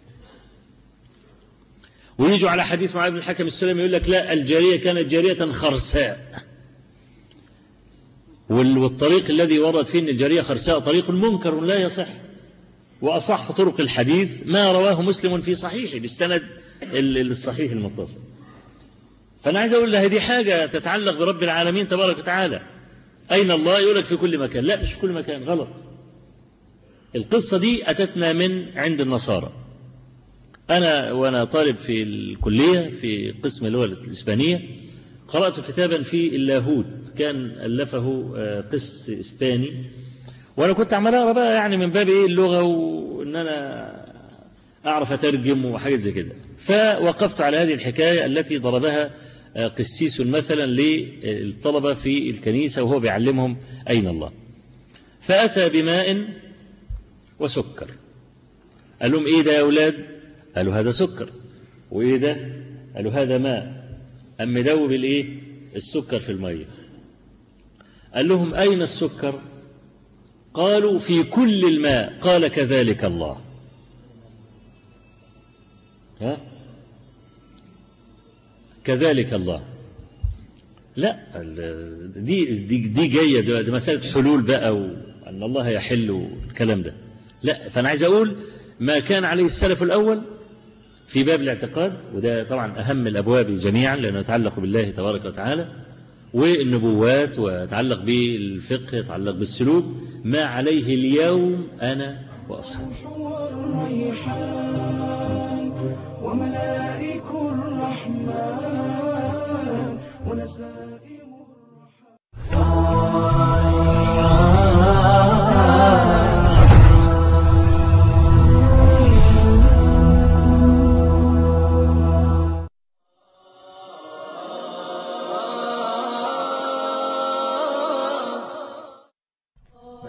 ويجوا على حديث معاذ بن الحكم السلمي يقول لك لا الجارية كانت جارية خرساء والطريق الذي ورد فيه أن الجارية خرساء طريق منكر لا يصح وأصح طرق الحديث ما رواه مسلم في صحيحه بالسند الصحيح المتصل فأنا عايز أقول لها دي حاجة تتعلق برب العالمين تبارك وتعالى أين الله يقول لك في كل مكان لا مش في كل مكان غلط القصة دي أتتنا من عند النصارى أنا وأنا طالب في الكلية في قسم اللغة الإسبانية قرأت كتابا في اللاهوت كان ألفه قس إسباني وأنا كنت عمال أقرأ بقى يعني من باب إيه اللغة وإن أنا أعرف أترجم وحاجات زي كده فوقفت على هذه الحكاية التي ضربها قسيس مثلا للطلبة في الكنيسة وهو بيعلمهم أين الله فأتى بماء وسكر قال لهم إيه ده يا أولاد قالوا هذا سكر وإيه ده قالوا هذا ماء أم مدوب الإيه السكر في المية قال لهم أين السكر قالوا في كل الماء قال كذلك الله ها كذلك الله لا دي دي, دي جايه دي مساله حلول بقى وان الله يحل الكلام ده لا فانا عايز اقول ما كان عليه السلف الاول في باب الاعتقاد وده طبعا اهم الابواب جميعا لانه يتعلق بالله تبارك وتعالى والنبوات ويتعلق بالفقه يتعلق بالسلوك ما عليه اليوم انا واصحابي وملائك الرحمن ونسائم الرحمن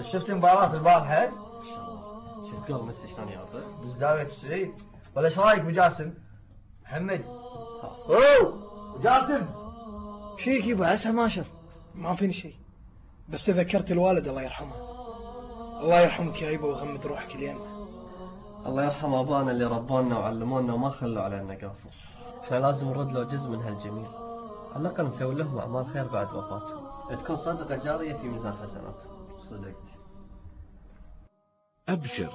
شفت مباراة البارحة ما شاء الله شفت جول ميسي شلون يعطي بالزاوية 90 ولا ايش رايك ابو جاسم؟ محمد اوه جاسم فيك يبا عسى ماشر ما فيني شيء بس تذكرت الوالد الله يرحمه الله يرحمك يا يبا ويغمد روحك اليمه الله يرحم ابانا اللي ربونا وعلمونا وما خلوا علينا قاصر احنا لازم نرد له جزء من هالجميل على الاقل نسوي لهم اعمال خير بعد وفاتهم تكون صدقه جاريه في ميزان حسناتهم صدقت أبشر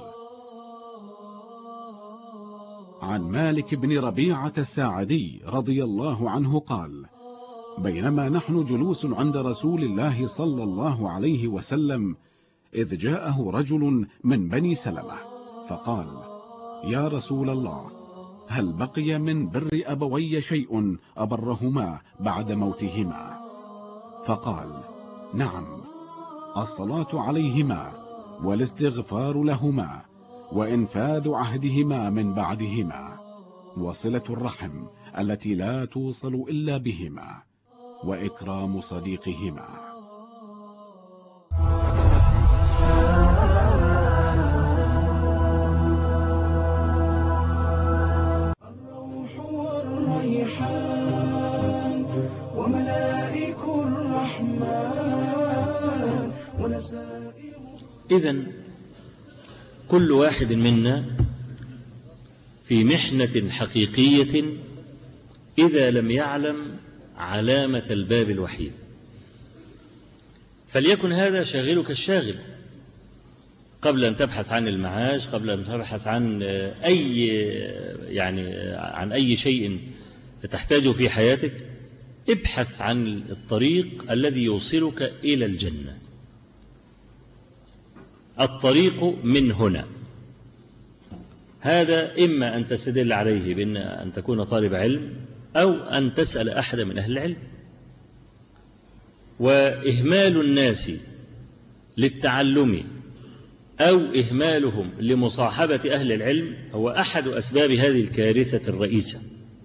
عن مالك بن ربيعة الساعدي رضي الله عنه قال بينما نحن جلوس عند رسول الله صلى الله عليه وسلم إذ جاءه رجل من بني سلمة فقال يا رسول الله هل بقي من بر أبوي شيء أبرهما بعد موتهما فقال نعم الصلاة عليهما والاستغفار لهما وإنفاذ عهدهما من بعدهما وصلة الرحم التي لا توصل إلا بهما وإكرام صديقهما الروح والريحان وملائك الرحمن ونسائر إذا كل واحد منا في محنة حقيقية إذا لم يعلم علامة الباب الوحيد فليكن هذا شاغلك الشاغل قبل أن تبحث عن المعاش قبل أن تبحث عن أي يعني عن أي شيء تحتاجه في حياتك ابحث عن الطريق الذي يوصلك إلى الجنة الطريق من هنا هذا إما أن تستدل عليه بأن أن تكون طالب علم أو أن تسأل أحد من أهل العلم وإهمال الناس للتعلم أو إهمالهم لمصاحبة أهل العلم هو أحد أسباب هذه الكارثة الرئيسة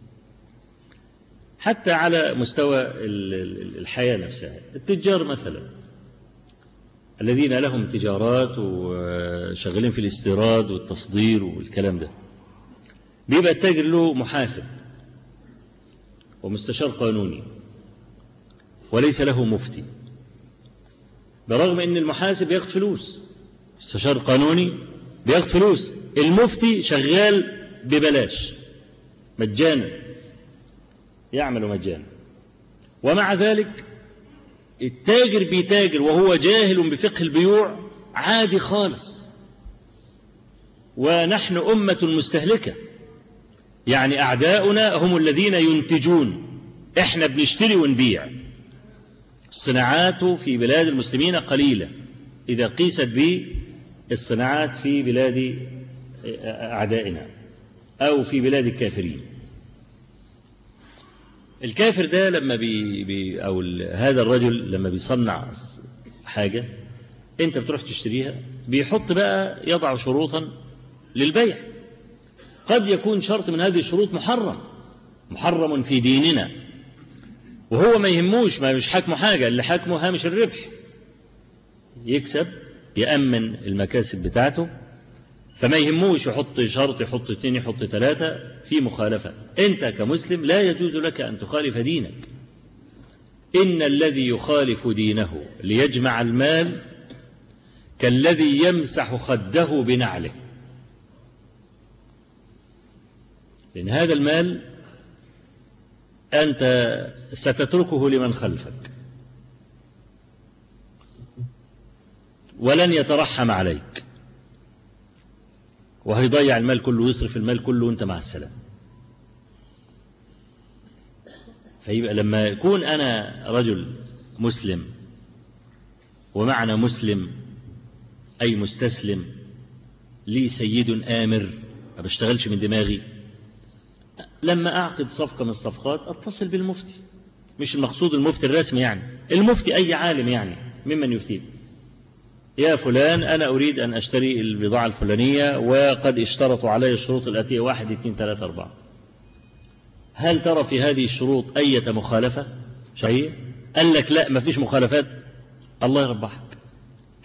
حتى على مستوى الحياة نفسها التجار مثلا الذين لهم تجارات وشغالين في الاستيراد والتصدير والكلام ده بيبقى التاجر له محاسب ومستشار قانوني وليس له مفتي برغم ان المحاسب ياخد فلوس مستشار قانوني بياخد فلوس المفتي شغال ببلاش مجانا يعمل مجانا ومع ذلك التاجر بيتاجر وهو جاهل بفقه البيوع عادي خالص ونحن أمة مستهلكة يعني أعداؤنا هم الذين ينتجون إحنا بنشتري ونبيع الصناعات في بلاد المسلمين قليلة إذا قيست بالصناعات في بلاد أعدائنا أو في بلاد الكافرين الكافر ده لما بي بي أو هذا الرجل لما بيصنع حاجة أنت بتروح تشتريها بيحط بقى يضع شروطا للبيع قد يكون شرط من هذه الشروط محرم محرم في ديننا وهو ما يهموش ما مش حاكمه حاجة اللي حاكمه هامش الربح يكسب يأمن المكاسب بتاعته فما يهموش يحط شرط يحط اثنين يحط ثلاثة في مخالفة أنت كمسلم لا يجوز لك أن تخالف دينك إن الذي يخالف دينه ليجمع المال كالذي يمسح خده بنعله لأن هذا المال أنت ستتركه لمن خلفك ولن يترحم عليك وهيضيع المال كله ويصرف المال كله وانت مع السلام فيبقى لما يكون أنا رجل مسلم ومعنى مسلم أي مستسلم لي سيد آمر ما بشتغلش من دماغي لما أعقد صفقة من الصفقات أتصل بالمفتي مش المقصود المفتي الرسمي يعني المفتي أي عالم يعني ممن يفتيه يا فلان أنا أريد أن أشتري البضاعة الفلانية وقد اشترطوا علي الشروط الآتية واحد اثنين ثلاثة أربعة هل ترى في هذه الشروط أية مخالفة شرعية قال لك لا ما فيش مخالفات الله يربحك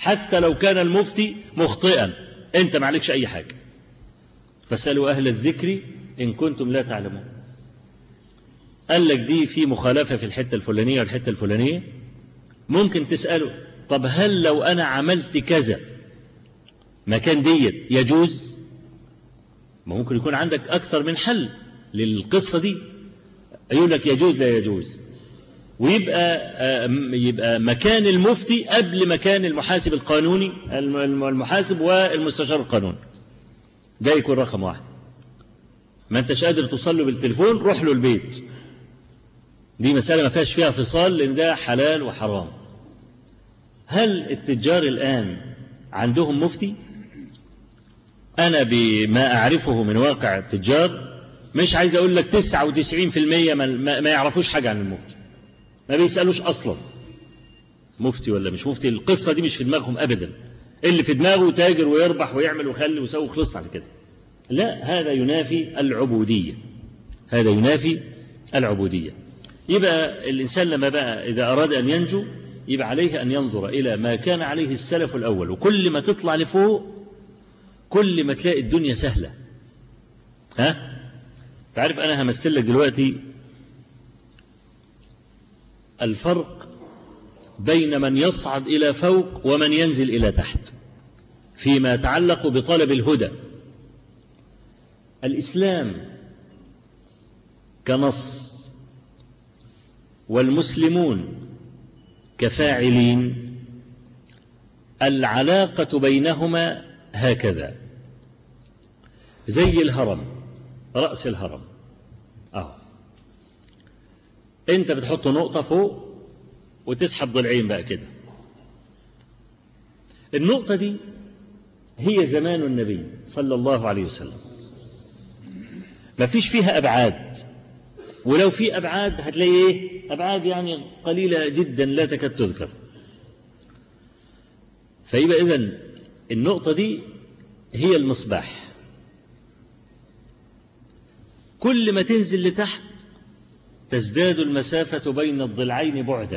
حتى لو كان المفتي مخطئا أنت ما عليكش أي حاجة فاسألوا أهل الذكر إن كنتم لا تعلمون قال لك دي في مخالفة في الحتة الفلانية والحتة الفلانية ممكن تسأله طب هل لو أنا عملت كذا مكان ديت يجوز ما ممكن يكون عندك أكثر من حل للقصة دي يقول لك يجوز لا يجوز ويبقى آه، يبقى مكان المفتي قبل مكان المحاسب القانوني الم- المحاسب والمستشار القانوني ده يكون رقم واحد ما انتش قادر توصل له بالتليفون روح له البيت دي مسألة ما فيهاش فيها فصال لأن ده حلال وحرام هل التجار الآن عندهم مفتي أنا بما أعرفه من واقع التجار مش عايز أقول لك 99% ما, ما ما يعرفوش حاجة عن المفتي ما بيسألوش أصلا مفتي ولا مش مفتي القصة دي مش في دماغهم أبدا اللي في دماغه تاجر ويربح ويعمل ويخلي ويسوي خلص على كده لا هذا ينافي العبودية هذا ينافي العبودية يبقى الإنسان لما بقى إذا أراد أن ينجو يبقى عليه أن ينظر إلى ما كان عليه السلف الأول وكل ما تطلع لفوق كل ما تلاقي الدنيا سهلة ها تعرف أنا همثل لك دلوقتي الفرق بين من يصعد إلى فوق ومن ينزل إلى تحت فيما يتعلق بطلب الهدى الإسلام كنص والمسلمون كفاعلين العلاقة بينهما هكذا زي الهرم رأس الهرم أهو أنت بتحط نقطة فوق وتسحب ضلعين بقى كده النقطة دي هي زمان النبي صلى الله عليه وسلم ما فيش فيها أبعاد ولو في أبعاد هتلاقي إيه أبعاد يعني قليلة جدا لا تكاد تذكر فيبقى إذن النقطة دي هي المصباح كل ما تنزل لتحت تزداد المسافة بين الضلعين بعدا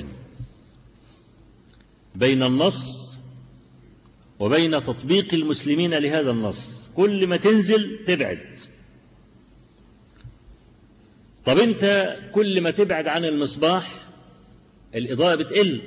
بين النص وبين تطبيق المسلمين لهذا النص كل ما تنزل تبعد طب انت كل ما تبعد عن المصباح الإضاءة بتقل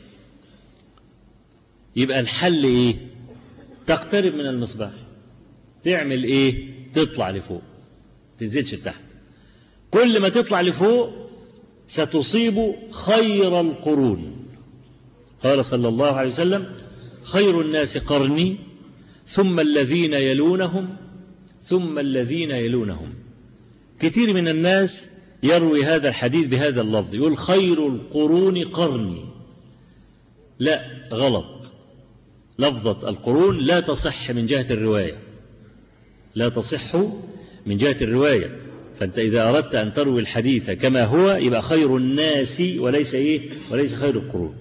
يبقى الحل ايه تقترب من المصباح تعمل ايه تطلع لفوق تنزلش لتحت كل ما تطلع لفوق ستصيب خير القرون قال صلى الله عليه وسلم خير الناس قرني ثم الذين يلونهم ثم الذين يلونهم كثير من الناس يروي هذا الحديث بهذا اللفظ يقول خير القرون قرني لا غلط لفظة القرون لا تصح من جهة الرواية لا تصح من جهة الرواية فأنت إذا أردت أن تروي الحديث كما هو يبقى خير الناس وليس إيه وليس خير القرون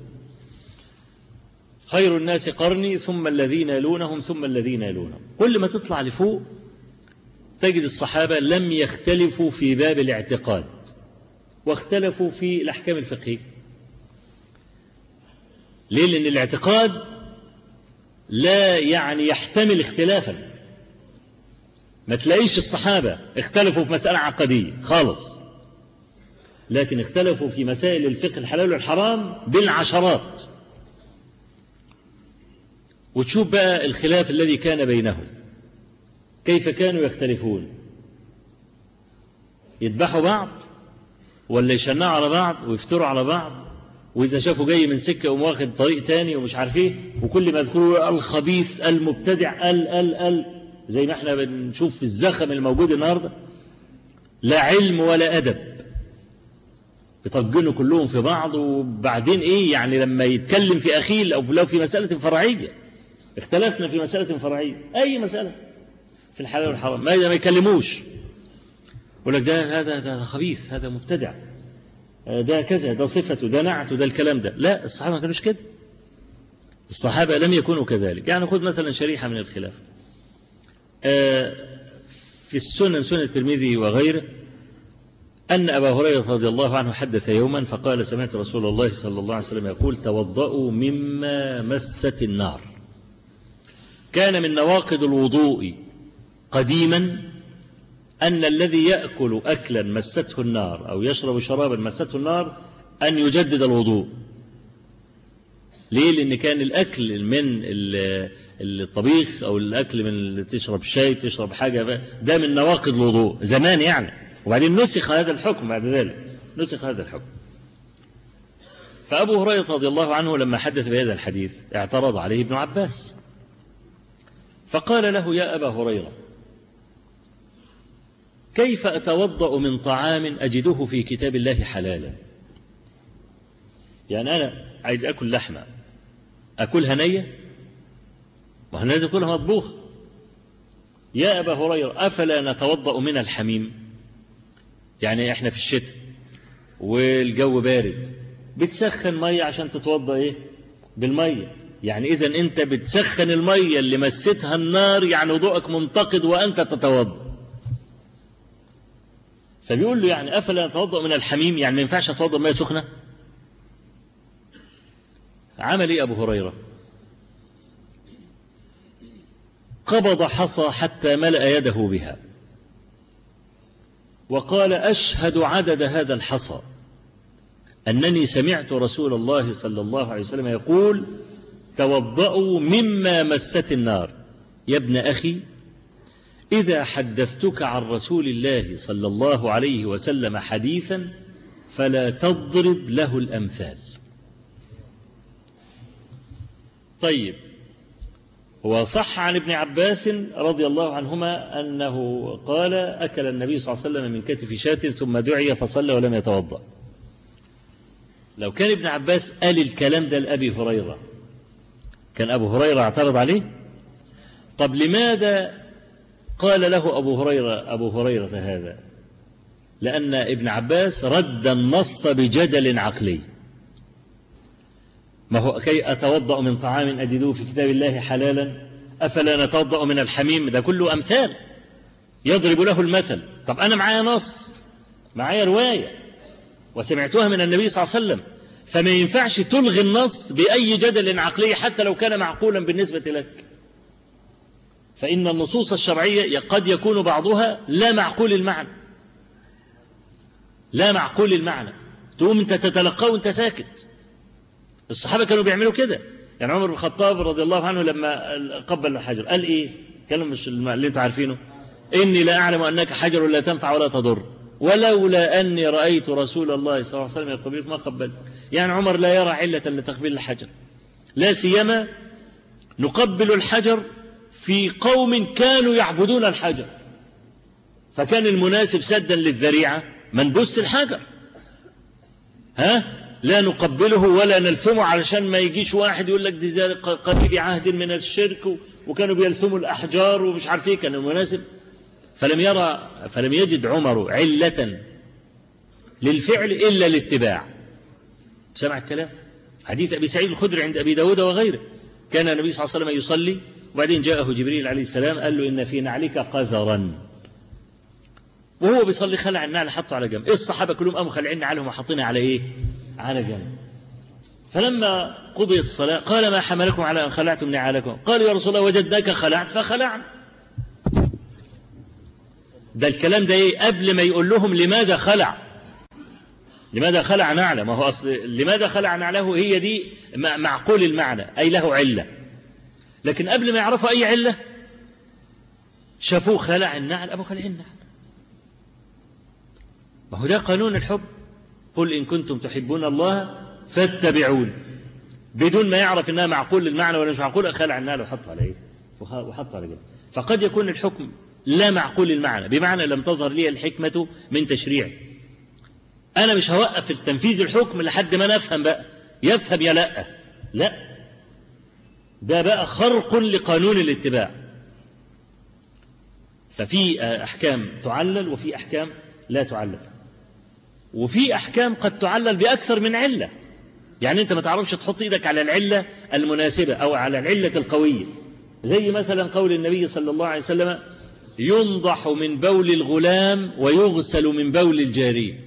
خير الناس قرني ثم الذين يلونهم ثم الذين يلونهم كل ما تطلع لفوق تجد الصحابة لم يختلفوا في باب الاعتقاد واختلفوا في الأحكام الفقهية ليه لأن الاعتقاد لا يعني يحتمل اختلافا ما تلاقيش الصحابة اختلفوا في مسألة عقدية خالص لكن اختلفوا في مسائل الفقه الحلال والحرام بالعشرات وتشوف بقى الخلاف الذي كان بينهم كيف كانوا يختلفون يذبحوا بعض ولا يشنعوا على بعض ويفتروا على بعض وإذا شافوا جاي من سكة يقوم واخد طريق تاني ومش عارف ايه وكل ما يذكروا الخبيث المبتدع ال ال ال زي ما احنا بنشوف في الزخم الموجود النهارده لا علم ولا أدب يطجنوا كلهم في بعض وبعدين ايه يعني لما يتكلم في أخيل أو لو في مسألة فرعية اختلفنا في مسألة فرعية أي مسألة في الحلال والحرام ما ما يكلموش يقول لك ده هذا ده خبيث هذا مبتدع ده كذا ده صفته ده نعته ده الكلام ده لا الصحابة ما كانوش كده الصحابة لم يكونوا كذلك يعني خذ مثلا شريحة من الخلاف في السنن سنن الترمذي وغيره أن أبا هريرة رضي الله عنه حدث يوما فقال سمعت رسول الله صلى الله عليه وسلم يقول توضأوا مما مست النار كان من نواقض الوضوء قديما أن الذي يأكل أكلا مسته النار أو يشرب شرابا مسته النار أن يجدد الوضوء ليه لأن كان الأكل من الطبيخ أو الأكل من تشرب شاي تشرب حاجة ده من نواقض الوضوء زمان يعني وبعدين نسخ هذا الحكم بعد ذلك نسخ هذا الحكم فأبو هريرة رضي الله عنه لما حدث بهذا الحديث اعترض عليه ابن عباس فقال له يا أبا هريرة كيف أتوضأ من طعام أجده في كتاب الله حلالا يعني أنا عايز أكل لحمة أكلها نية وأنا لازم أكلها مطبوخة يا أبا هريرة أفلا نتوضأ من الحميم يعني إحنا في الشتاء والجو بارد بتسخن مية عشان تتوضأ إيه بالمية يعني إذا أنت بتسخن المية اللي مستها النار يعني وضوءك منتقد وأنت تتوضأ فبيقول له يعني أفلا نتوضأ من الحميم يعني ما ينفعش أتوضأ مية سخنة عمل إيه أبو هريرة قبض حصى حتى ملأ يده بها وقال أشهد عدد هذا الحصى أنني سمعت رسول الله صلى الله عليه وسلم يقول توضأوا مما مست النار يا ابن أخي إذا حدثتك عن رسول الله صلى الله عليه وسلم حديثا فلا تضرب له الأمثال طيب وصح عن ابن عباس رضي الله عنهما أنه قال أكل النبي صلى الله عليه وسلم من كتف شاة ثم دعي فصلى ولم يتوضأ لو كان ابن عباس قال الكلام ده لأبي هريرة كان أبو هريرة اعترض عليه طب لماذا قال له أبو هريرة أبو هريرة هذا لأن ابن عباس رد النص بجدل عقلي ما هو كي أتوضأ من طعام أجدوه في كتاب الله حلالا أفلا نتوضأ من الحميم ده كله أمثال يضرب له المثل طب أنا معايا نص معايا رواية وسمعتها من النبي صلى الله عليه وسلم فما ينفعش تلغي النص بأي جدل عقلي حتى لو كان معقولا بالنسبة لك فإن النصوص الشرعية قد يكون بعضها لا معقول المعنى لا معقول المعنى تقوم أنت تتلقاه وأنت ساكت الصحابة كانوا بيعملوا كده يعني عمر بن الخطاب رضي الله عنه لما قبل الحجر قال إيه كلام مش اللي أنتم عارفينه إني لا أعلم أنك حجر لا تنفع ولا تضر ولولا أني رأيت رسول الله صلى الله عليه وسلم يقبلك ما قبلت يعني عمر لا يرى علة لتقبيل الحجر لا سيما نقبل الحجر في قوم كانوا يعبدون الحجر فكان المناسب سدا للذريعة من بس الحجر ها لا نقبله ولا نلثمه علشان ما يجيش واحد يقول لك دي قريب عهد من الشرك وكانوا بيلثموا الأحجار ومش عارف ايه كان المناسب فلم يرى فلم يجد عمر علة للفعل إلا الاتباع سمع الكلام حديث أبي سعيد الخدري عند أبي داود وغيره كان النبي صلى الله عليه وسلم يصلي وبعدين جاءه جبريل عليه السلام قال له إن في نعلك قذرا وهو بيصلي خلع النعل حطه على جنب الصحابة كلهم قاموا خلعين نعلهم وحاطينها على إيه على جنب فلما قضيت الصلاة قال ما حملكم على أن خلعتم نعالكم قالوا يا رسول الله وجدناك خلعت فخلعنا ده الكلام ده ايه قبل ما يقول لهم لماذا خلع لماذا خلع نعله ما هو أصل لماذا خلع نعله هي دي معقول المعنى أي له علة لكن قبل ما يعرفوا أي علة شافوه خلع النعل أبو خلع النعل ما هو ده قانون الحب قل إن كنتم تحبون الله فاتبعون بدون ما يعرف انها معقول للمعنى ولا مش معقول خلع النعل وحطه على ايه وحطه على جنب فقد يكون الحكم لا معقول المعنى بمعنى لم تظهر لي الحكمة من تشريع أنا مش هوقف في تنفيذ الحكم لحد ما نفهم بقى يفهم يا لا لا ده بقى خرق لقانون الاتباع ففي أحكام تعلل وفي أحكام لا تعلل وفي أحكام قد تعلل بأكثر من علة يعني أنت ما تعرفش تحط إيدك على العلة المناسبة أو على العلة القوية زي مثلا قول النبي صلى الله عليه وسلم ينضح من بول الغلام ويغسل من بول الجارية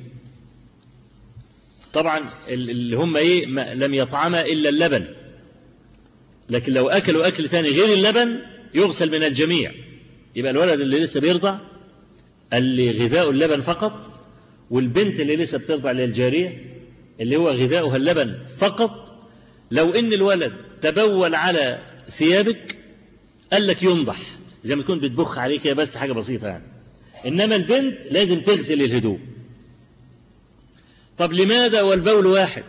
طبعا ال- اللي هم ايه ما لم يطعما إلا اللبن لكن لو أكلوا أكل تاني غير اللبن يغسل من الجميع يبقى الولد اللي لسه بيرضع اللي غذاء اللبن فقط والبنت اللي لسه بترضع للجارية اللي هو غذاؤها اللبن فقط لو ان الولد تبول على ثيابك قال لك ينضح زي ما تكون بتبخ عليه كده بس حاجة بسيطة يعني إنما البنت لازم تغسل الهدوم طب لماذا والبول واحد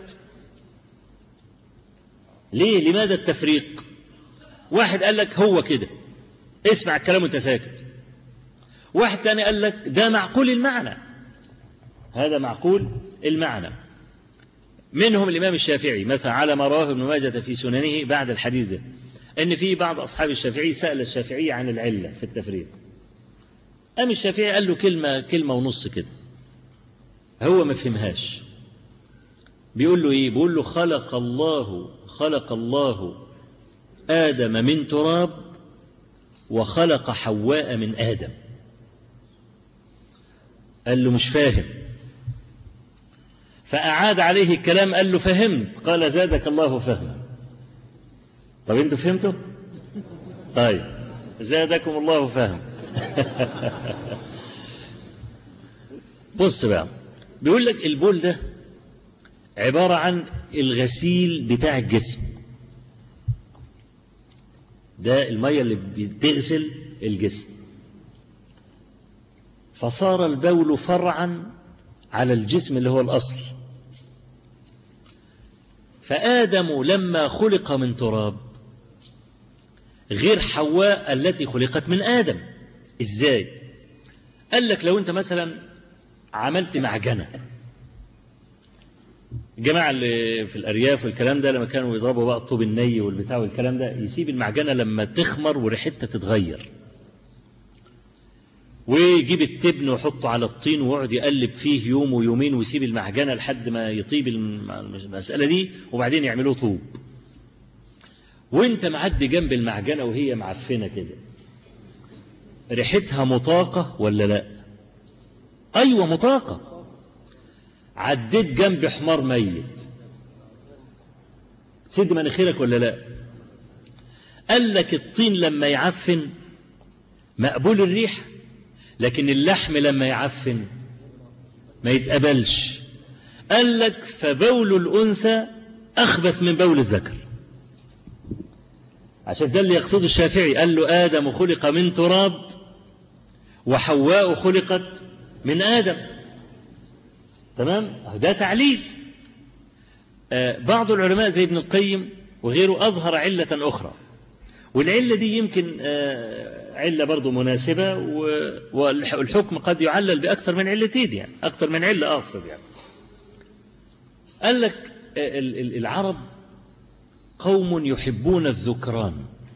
ليه لماذا التفريق واحد قال لك هو كده اسمع الكلام وانت ساكت واحد تاني قال لك ده معقول المعنى هذا معقول المعنى منهم الإمام الشافعي مثلا على ما رواه ابن ماجة في سننه بعد الحديث ده أن في بعض أصحاب الشافعي سأل الشافعي عن العلة في التفريق قام الشافعي قال له كلمة كلمة ونص كده هو ما فهمهاش بيقول له إيه بيقول له خلق الله خلق الله آدم من تراب وخلق حواء من آدم قال له مش فاهم فأعاد عليه الكلام قال له فهمت قال زادك الله فهما طب انتوا فهمتوا طيب زادكم الله فهم بص بقى بيقول لك البول ده عبارة عن الغسيل بتاع الجسم ده المية اللي بتغسل الجسم فصار البول فرعا على الجسم اللي هو الأصل فآدم لما خلق من تراب غير حواء التي خلقت من آدم إزاي قال لك لو أنت مثلا عملت معجنة الجماعة اللي في الأرياف والكلام ده لما كانوا يضربوا بقى الطوب الني والبتاع والكلام ده يسيب المعجنة لما تخمر وريحتها تتغير ويجيب التبن ويحطه على الطين ويقعد يقلب فيه يوم ويومين ويسيب المعجنة لحد ما يطيب المسألة دي وبعدين يعملوه طوب وانت معدي جنب المعجنة وهي معفنة كده ريحتها مطاقة ولا لا أيوة مطاقة عديت جنب حمار ميت سد مناخيرك ولا لا قال لك الطين لما يعفن مقبول الريح لكن اللحم لما يعفن ما يتقبلش قال لك فبول الأنثى أخبث من بول الذكر عشان ده اللي يقصده الشافعي قال له آدم خلق من تراب وحواء خلقت من آدم تمام ده تعليل آه بعض العلماء زي ابن القيم وغيره أظهر علة أخرى والعلة دي يمكن آه علة برضو مناسبة والحكم قد يعلل بأكثر من علتين يعني أكثر من علة أقصد يعني قال لك آه العرب قوم يحبون الذكران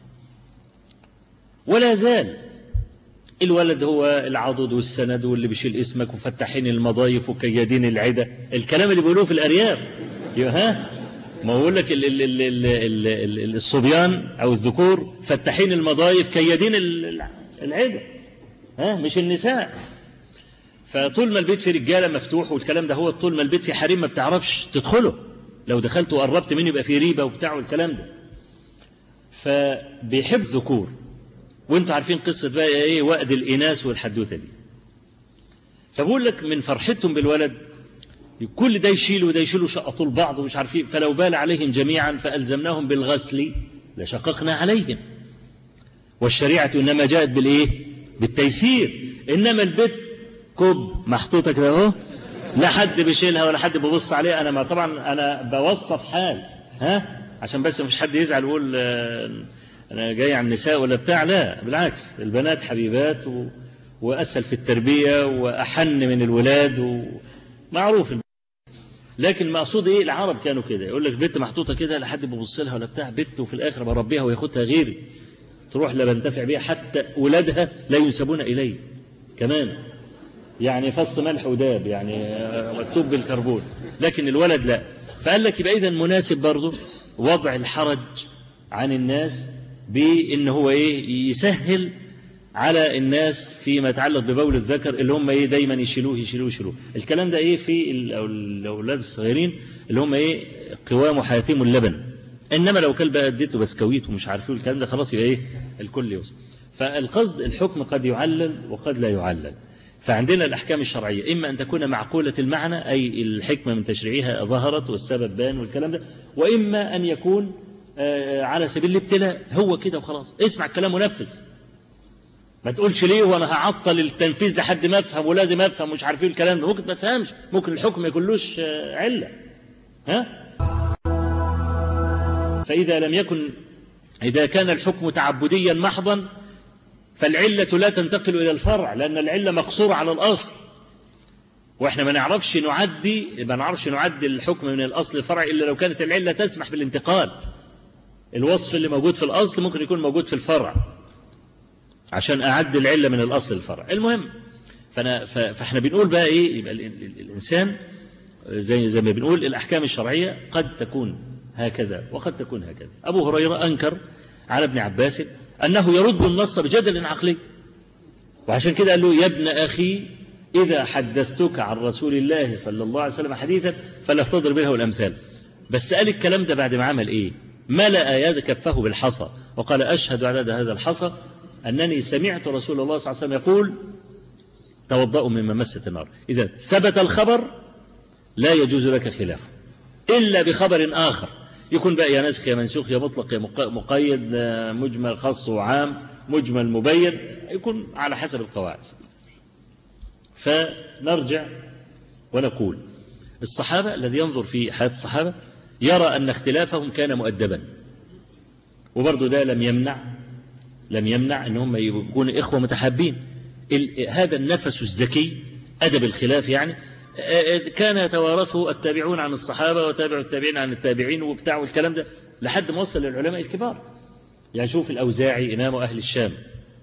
ولا زال الولد هو العضد والسند واللي بيشيل اسمك وفتحين المضايف وكيادين العدة الكلام اللي بيقولوه في الأرياف ها ما بقول لك ال ال ال ال ال ال الصبيان أو الذكور فتحين المضايف كيادين العدة ها مش النساء فطول ما البيت في رجالة مفتوح والكلام ده هو طول ما البيت في حريم ما بتعرفش تدخله لو دخلت وقربت منه يبقى في ريبة وبتاع والكلام ده فبيحب ذكور وانتوا عارفين قصة بقى ايه وقد الإناث والحدوثة دي فبقول لك من فرحتهم بالولد كل ده يشيل وده يشيل وشقطوا لبعض ومش عارفين فلو بال عليهم جميعا فألزمناهم بالغسل لشققنا عليهم والشريعة إنما جاءت بالإيه بالتيسير إنما البيت كب محطوطة كده اهو لا حد بيشيلها ولا حد بيبص عليها أنا ما طبعا أنا بوصف حال ها عشان بس مفيش حد يزعل ويقول أنا جاي عن النساء ولا بتاع لا بالعكس البنات حبيبات و... وأسهل في التربية وأحن من الولاد ومعروف لكن مقصود ايه العرب كانوا كده يقول لك بنت محطوطه كده لا حد بيبص لها ولا بتاع بنت وفي الاخر بربيها وياخدها غيري تروح لا بنتفع بيها حتى ولادها لا ينسبون الي كمان يعني فص ملح وداب يعني مكتوب بالكربون لكن الولد لا فقال لك يبقى اذا مناسب برضه وضع الحرج عن الناس بان هو ايه يسهل على الناس فيما يتعلق ببول الذكر اللي هم ايه دايما يشيلوه يشيلوه يشيلوه الكلام ده ايه في ال- أو الاولاد الصغيرين اللي هم ايه قوام حياتهم اللبن انما لو كلب بقى اديته بسكويت ومش عارف ايه الكلام ده خلاص يبقى ايه الكل يوصل فالقصد الحكم قد يعلل وقد لا يعلل فعندنا الأحكام الشرعية إما أن تكون معقولة المعنى أي الحكمة من تشريعها ظهرت والسبب بان والكلام ده وإما أن يكون آه، على سبيل الابتلاء هو كده وخلاص اسمع الكلام ونفذ ما تقولش ليه وانا هعطل التنفيذ لحد ما افهم ولازم افهم مش عارف ايه الكلام ده ممكن ما تفهمش ممكن الحكم ما يكونلوش آه، عله ها فاذا لم يكن اذا كان الحكم تعبديا محضا فالعله لا تنتقل الى الفرع لان العله مقصوره على الاصل واحنا ما نعرفش نعدي ما نعرفش نعدي الحكم من الاصل للفرع الا لو كانت العله تسمح بالانتقال الوصف اللي موجود في الاصل ممكن يكون موجود في الفرع عشان أعد العلة من الأصل للفرع المهم فأنا ف- فإحنا بنقول بقى إيه يبقى ال- ال- الإنسان زي زي ما بنقول الأحكام الشرعية قد تكون هكذا وقد تكون هكذا أبو هريرة أنكر على ابن عباس أنه يرد النص بجدل عقلي وعشان كده قال له يا ابن أخي إذا حدثتك عن رسول الله صلى الله عليه وسلم حديثا فلا تضرب له الأمثال بس قال الكلام ده بعد ما عمل إيه ملأ يد كفه بالحصى وقال أشهد عدد هذا الحصى أنني سمعت رسول الله صلى الله عليه وسلم يقول توضأوا مما مست النار إذا ثبت الخبر لا يجوز لك خلافه إلا بخبر آخر يكون بقى يا ناسخ يا منسوخ يا مطلق يا مق- مقيد آه، مجمل خاص وعام مجمل مبين يكون على حسب القواعد فنرجع ونقول الصحابة الذي ينظر في حياة الصحابة يرى أن اختلافهم كان مؤدبا وبرضه ده لم يمنع لم يمنع ان هم يكونوا اخوه متحابين ال- هذا النفس الذكي ادب الخلاف يعني آه، كان يتوارثه التابعون عن الصحابه وتابع التابعين عن التابعين وبتاع والكلام ده لحد ما وصل للعلماء الكبار يعني شوف الاوزاعي امام اهل الشام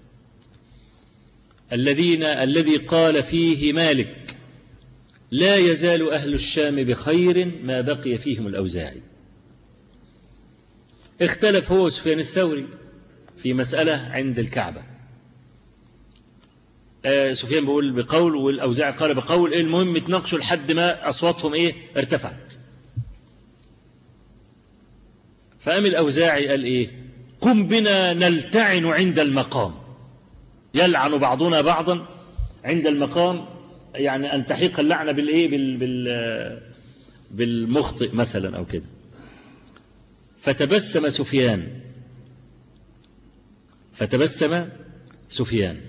الذين الذي قال فيه مالك لا يزال اهل الشام بخير ما بقي فيهم الاوزاعي اختلف هو وسفيان الثوري في مسألة عند الكعبة آه، سفيان بيقول بقول والأوزاعي قال بقول إيه المهم يتناقشوا لحد ما أصواتهم إيه ارتفعت فقام الأوزاعي قال إيه قم بنا نلتعن عند المقام يلعن بعضنا بعضا عند المقام يعني أن تحيق اللعنة بالإيه بال بال بالمخطئ مثلا أو كده فتبسم سفيان فتبسم سفيان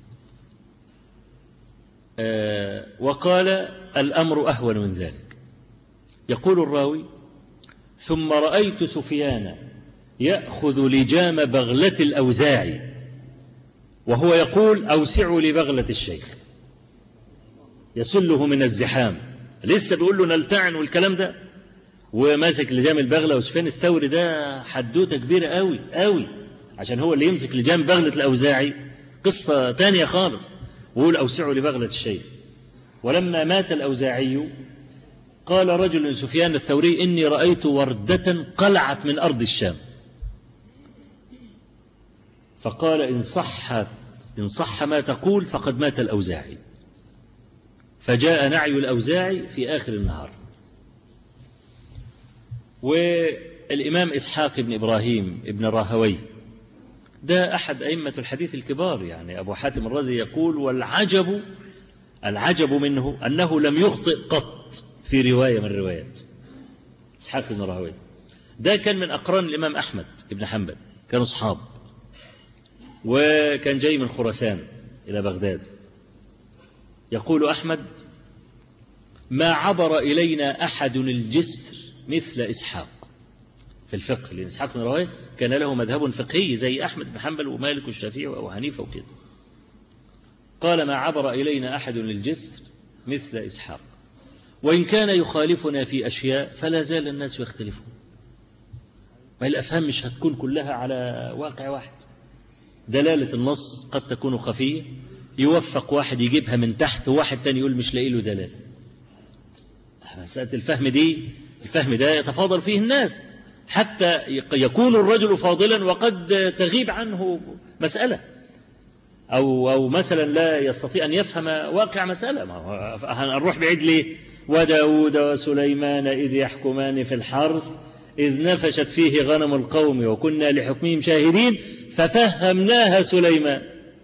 آه، وقال الأمر أهون من ذلك يقول الراوي ثم رأيت سفيان يأخذ لجام بغلة الأوزاعي وهو يقول أوسعوا لبغلة الشيخ يسله من الزحام لسه بيقول له نلتعن والكلام ده وماسك لجام البغلة وسفيان الثوري ده حدوته كبيرة قوي قوي عشان هو اللي يمسك لجام بغلة الأوزاعي قصة تانية خالص ويقول أوسعوا لبغلة الشيخ ولما مات الأوزاعي قال رجل سفيان الثوري إني رأيت وردة قلعت من أرض الشام فقال إن صح إن صح ما تقول فقد مات الأوزاعي فجاء نعي الأوزاعي في آخر النهار والإمام إسحاق بن إبراهيم ابن راهوي ده أحد أئمة الحديث الكبار يعني أبو حاتم الرازي يقول والعجب العجب منه أنه لم يخطئ قط في رواية من الروايات إسحاق بن راهوي ده كان من أقران الإمام أحمد بن حنبل كانوا أصحاب وكان جاي من خراسان إلى بغداد يقول أحمد ما عبر إلينا أحد الجسر مثل إسحاق في الفقه لأن إسحاق بن راهويه كان له مذهب فقهي زي أحمد بن حنبل ومالك والشافعي وأبو حنيفة وكده قال ما عبر إلينا أحد للجسر مثل إسحاق وإن كان يخالفنا في أشياء فلا زال الناس يختلفون ما الأفهام مش هتكون كلها على واقع واحد دلالة النص قد تكون خفية يوفق واحد يجيبها من تحت وواحد تاني يقول مش لاقي له دلالة مسألة الفهم دي الفهم ده يتفاضل فيه الناس حتى يكون الرجل فاضلا وقد تغيب عنه مسألة أو, أو مثلا لا يستطيع أن يفهم واقع مسألة ما هو هنروح بعيد ليه وداود وسليمان إذ يحكمان في الحرث إذ نفشت فيه غنم القوم وكنا لحكمهم شاهدين ففهمناها سليمان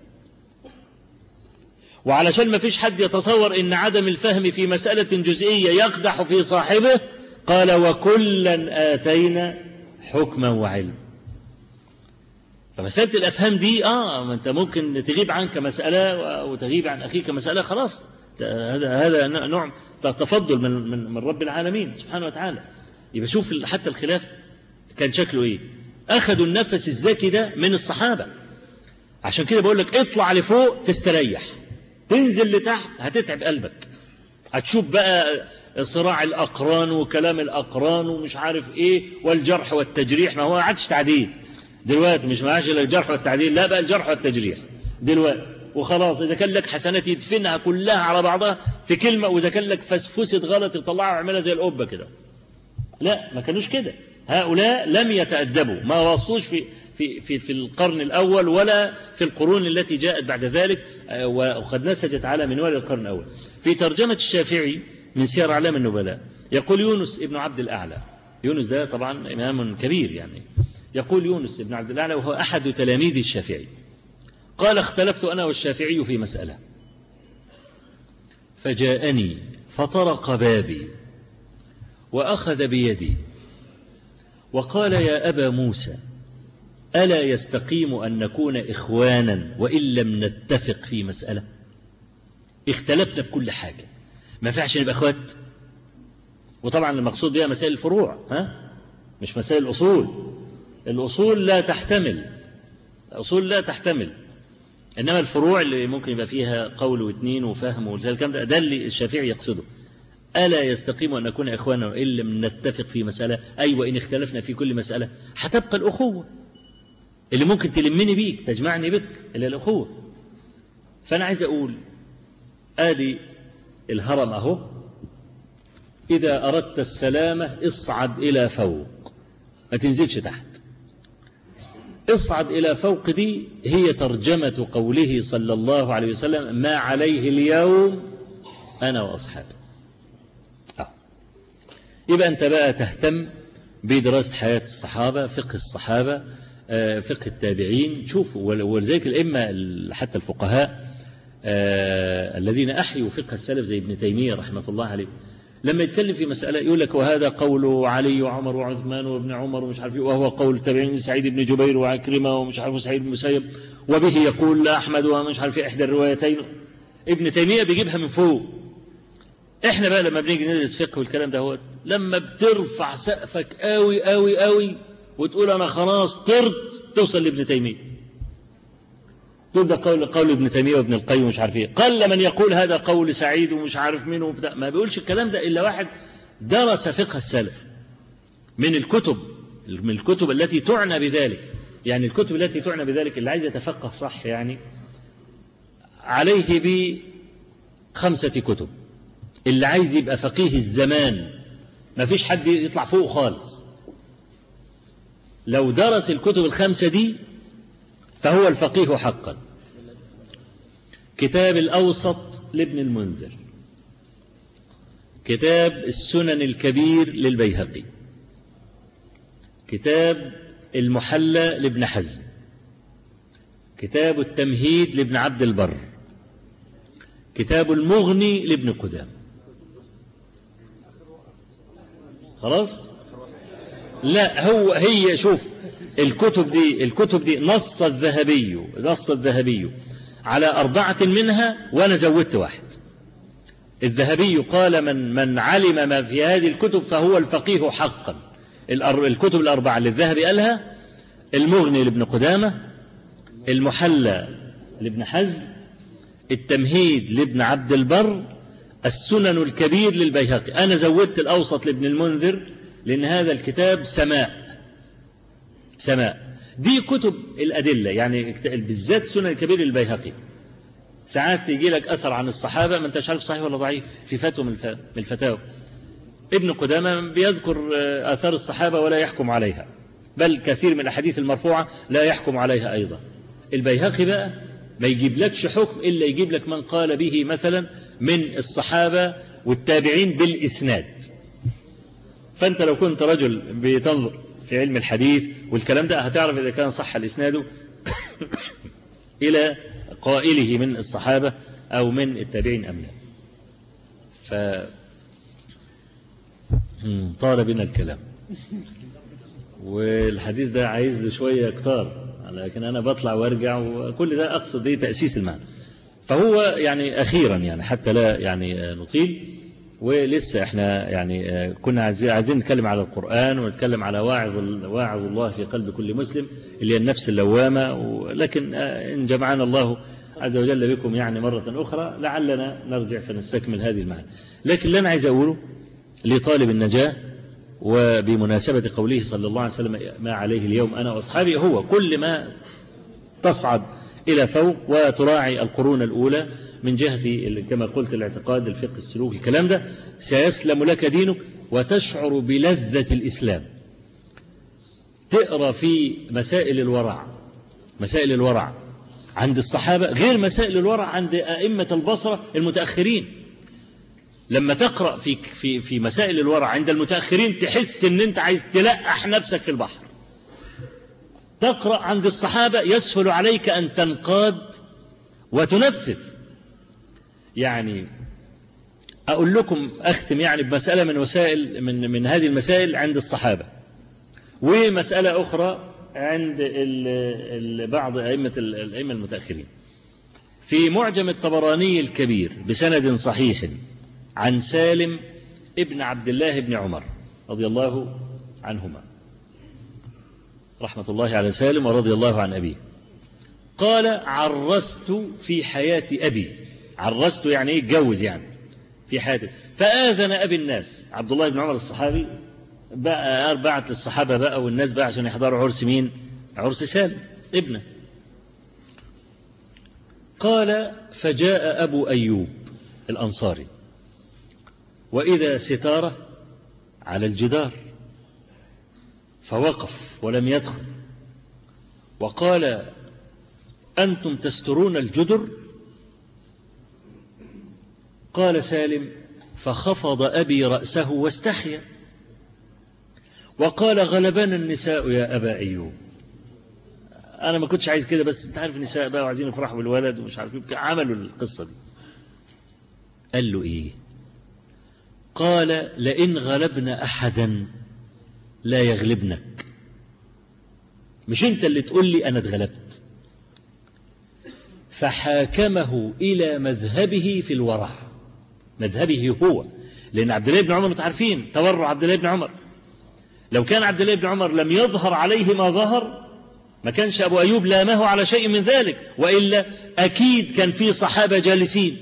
وعلشان ما فيش حد يتصور ان عدم الفهم في مسألة جزئية يقدح في صاحبه قال وكلا آتينا حكما وعلم فمسألة الأفهام دي آه ما أنت ممكن تغيب عنك مسألة وتغيب عن أخيك مسألة خلاص هذا هذا نوع تفضل من من من رب العالمين سبحانه وتعالى يبقى شوف حتى الخلاف كان شكله إيه أخذوا النفس الذكي ده من الصحابة عشان كده بقول لك اطلع لفوق تستريح تنزل لتحت هتتعب قلبك هتشوف بقى صراع الأقران وكلام الأقران ومش عارف إيه والجرح والتجريح ما هو عادش تعديل دلوقتي مش معاش إلا الجرح والتعديل لا بقى الجرح والتجريح دلوقتي وخلاص إذا كان لك حسنات يدفنها كلها على بعضها في كلمة وإذا كان لك فسفسة غلط يطلعها ويعملها زي القبة كده لا ما كانوش كده هؤلاء لم يتأدبوا ما وصوش في, في, في, في القرن الأول ولا في القرون التي جاءت بعد ذلك وقد نسجت على منوال القرن الأول في ترجمة الشافعي من سير أعلام النبلاء يقول يونس ابن عبد الأعلى يونس ده طبعا إمام كبير يعني يقول يونس ابن عبد الأعلى وهو أحد تلاميذ الشافعي قال اختلفت أنا والشافعي في مسألة فجاءني فطرق بابي وأخذ بيدي وقال يا أبا موسى ألا يستقيم أن نكون إخوانا وإن لم نتفق في مسألة اختلفنا في كل حاجة ما فيهاش نبقى أخوات وطبعا المقصود بها مسائل الفروع ها مش مسائل الأصول الأصول لا تحتمل الأصول لا تحتمل إنما الفروع اللي ممكن يبقى فيها قول واثنين وفهم والكلام ده ده اللي الشافعي يقصده ألا يستقيم أن نكون إخوانا وإن لم نتفق في مسألة أي وإن اختلفنا في كل مسألة هتبقى الأخوة اللي ممكن تلمني بيك تجمعني بك اللي الأخوة فأنا عايز أقول آدي الهرم أهو إذا أردت السلامة اصعد إلى فوق ما تنزلش تحت اصعد إلى فوق دي هي ترجمة قوله صلى الله عليه وسلم ما عليه اليوم أنا وأصحابي يبقى أنت بقى تهتم بدراسة حياة الصحابة فقه الصحابة فقه التابعين شوف ولذلك الأئمة حتى الفقهاء الذين أحيوا فقه السلف زي ابن تيمية رحمة الله عليه لما يتكلم في مسألة يقول لك وهذا قول علي وعمر وعثمان وابن عمر ومش عارف وهو قول التابعين سعيد بن جبير وعكرمة ومش عارف سعيد بن مسيب وبه يقول لا أحمد ومش عارف إحدى الروايتين ابن تيمية بيجيبها من فوق احنا بقى لما بنيجي ندرس فقه والكلام ده هو لما بترفع سقفك قوي قوي قوي وتقول انا خلاص طرت توصل لابن تيميه تقول ده قول قول ابن تيميه وابن القيم ومش عارف ايه قل من يقول هذا قول سعيد ومش عارف مين وبتاع ما بيقولش الكلام ده الا واحد درس فقه السلف من الكتب من الكتب التي تعنى بذلك يعني الكتب التي تعنى بذلك اللي عايز يتفقه صح يعني عليه بخمسة كتب اللي عايز يبقى فقيه الزمان ما فيش حد يطلع فوق خالص لو درس الكتب الخمسة دي فهو الفقيه حقا كتاب الأوسط لابن المنذر كتاب السنن الكبير للبيهقي كتاب المحلى لابن حزم كتاب التمهيد لابن عبد البر كتاب المغني لابن قدام خلاص لا هو هي شوف الكتب دي الكتب دي نص الذهبي نص الذهبي على أربعة منها وأنا زودت واحد الذهبي قال من من علم ما في هذه الكتب فهو الفقيه حقا الكتب الأربعة اللي الذهبي قالها المغني لابن قدامة المحلى لابن حزم التمهيد لابن عبد البر السنن الكبير للبيهقي أنا زودت الأوسط لابن المنذر لأن هذا الكتاب سماء سماء دي كتب الأدلة يعني بالذات سنن الكبير للبيهقي ساعات يجي لك أثر عن الصحابة ما انتش عارف صحيح ولا ضعيف في فتوى من الفتاوى ابن قدامة بيذكر آثار الصحابة ولا يحكم عليها بل كثير من الأحاديث المرفوعة لا يحكم عليها أيضا البيهقي بقى ما يجيب لكش حكم إلا يجيب لك من قال به مثلا من الصحابة والتابعين بالإسناد فأنت لو كنت رجل بتنظر في علم الحديث والكلام ده هتعرف إذا كان صح الإسناد إلى قائله من الصحابة أو من التابعين أم لا ف مم، طال بنا الكلام والحديث ده عايز له شوية كتار لكن أنا بطلع وارجع وكل ده أقصد إيه تأسيس المعنى فهو يعني أخيرا يعني حتى لا يعني نطيل ولسه احنا يعني كنا عايزين عايزين نتكلم على القرآن ونتكلم على واعظ واعظ الله في قلب كل مسلم اللي هي النفس اللوامة ولكن إن جمعنا الله عز وجل بكم يعني مرة أخرى لعلنا نرجع فنستكمل هذه المعنى لكن اللي أنا عايز أقوله لطالب النجاة وبمناسبة قوله صلى الله عليه وسلم ما عليه اليوم أنا وأصحابي هو كل ما تصعد إلى فوق وتراعي القرون الأولى من جهة كما قلت الاعتقاد الفقه السلوك الكلام ده سيسلم لك دينك وتشعر بلذة الإسلام تقرأ في مسائل الورع مسائل الورع عند الصحابة غير مسائل الورع عند أئمة البصرة المتأخرين لما تقرأ في في في مسائل الورع عند المتأخرين تحس إن أنت عايز تلقح نفسك في البحر تقرأ عند الصحابة يسهل عليك أن تنقاد وتنفذ يعني أقول لكم أختم يعني بمسألة من وسائل من من هذه المسائل عند الصحابة ومسألة أخرى عند ال ال بعض أئمة الأئمة المتأخرين في معجم الطبراني الكبير بسند صحيح عن سالم ابن عبد الله بن عمر رضي الله عنهما رحمة الله على سالم ورضي الله عن أبيه قال عرست في حياة أبي عرست يعني ايه اتجوز يعني في حياته فآذن أبي الناس عبد الله بن عمر الصحابي بقى بعت للصحابة بقى والناس بقى عشان يحضروا عرس مين عرس سالم ابنه قال فجاء أبو أيوب الأنصاري وإذا ستارة على الجدار فوقف ولم يدخل وقال أنتم تسترون الجدر قال سالم فخفض أبي رأسه واستحيا وقال غلبنا النساء يا أبا أيوب أنا ما كنتش عايز كده بس أنت عارف النساء بقى وعايزين يفرحوا بالولد ومش عارف ايه عملوا القصة دي قال له إيه قال لئن غلبنا أحدا لا يغلبنك مش أنت اللي تقول لي أنا اتغلبت فحاكمه إلى مذهبه في الورع مذهبه هو لأن عبد الله بن عمر متعرفين تورع عبد الله بن عمر لو كان عبد الله بن عمر لم يظهر عليه ما ظهر ما كانش أبو أيوب لامه على شيء من ذلك وإلا أكيد كان في صحابة جالسين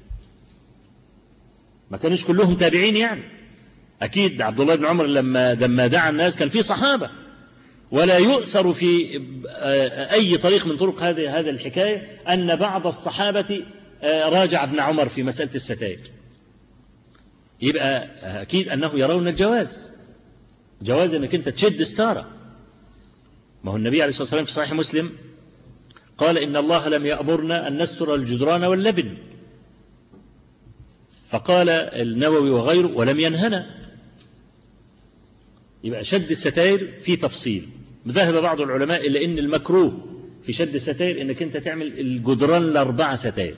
ما كانوش كلهم تابعين يعني أكيد عبد الله بن عمر لما لما دعا الناس كان في صحابة ولا يؤثر في أي طريق من طرق هذه هذا الحكاية أن بعض الصحابة راجع ابن عمر في مسألة الستائر يبقى أكيد أنه يرون الجواز جواز أنك أنت تشد ستارة ما هو النبي عليه الصلاة والسلام في صحيح مسلم قال إن الله لم يأمرنا أن نستر الجدران واللبن فقال النووي وغيره ولم ينهنا يبقى شد الستائر في تفصيل ذهب بعض العلماء إلى أن المكروه في شد الستائر أنك أنت تعمل الجدران الأربعة ستائر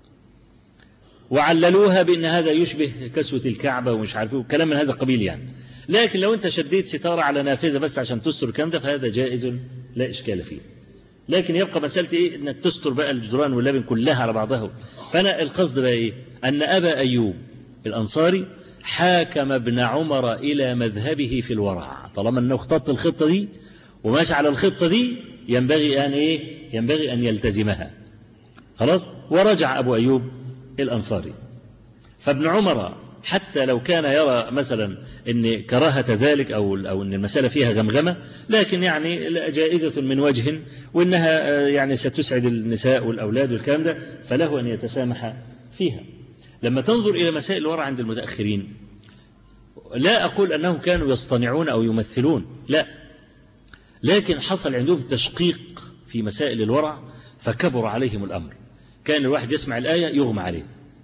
وعللوها بأن هذا يشبه كسوة الكعبة ومش عارف ايه وكلام من هذا القبيل يعني لكن لو أنت شديت ستارة على نافذة بس عشان تستر الكلام ده فهذا جائز لا إشكال فيه لكن يبقى مسألة إيه إنك تستر بقى الجدران واللبن كلها على بعضها فأنا القصد بقى إيه أن أبا أيوب الأنصاري حاكم ابن عمر إلى مذهبه في الورع طالما أنه اختط الخطة دي وماشي على الخطة دي ينبغي أن إيه ينبغي أن يلتزمها خلاص ورجع أبو أيوب الأنصاري فابن عمر حتى لو كان يرى مثلا ان كراهة ذلك أو, أو أن المسألة فيها غمغمة لكن يعني جائزة من وجه وإنها يعني ستسعد النساء والأولاد والكلام ده فله أن يتسامح فيها لما تنظر إلى مسائل الورع عند المتأخرين لا أقول أنهم كانوا يصطنعون أو يمثلون لا لكن حصل عندهم تشقيق في مسائل الورع فكبر عليهم الأمر كان الواحد يسمع الآية يغمى عليه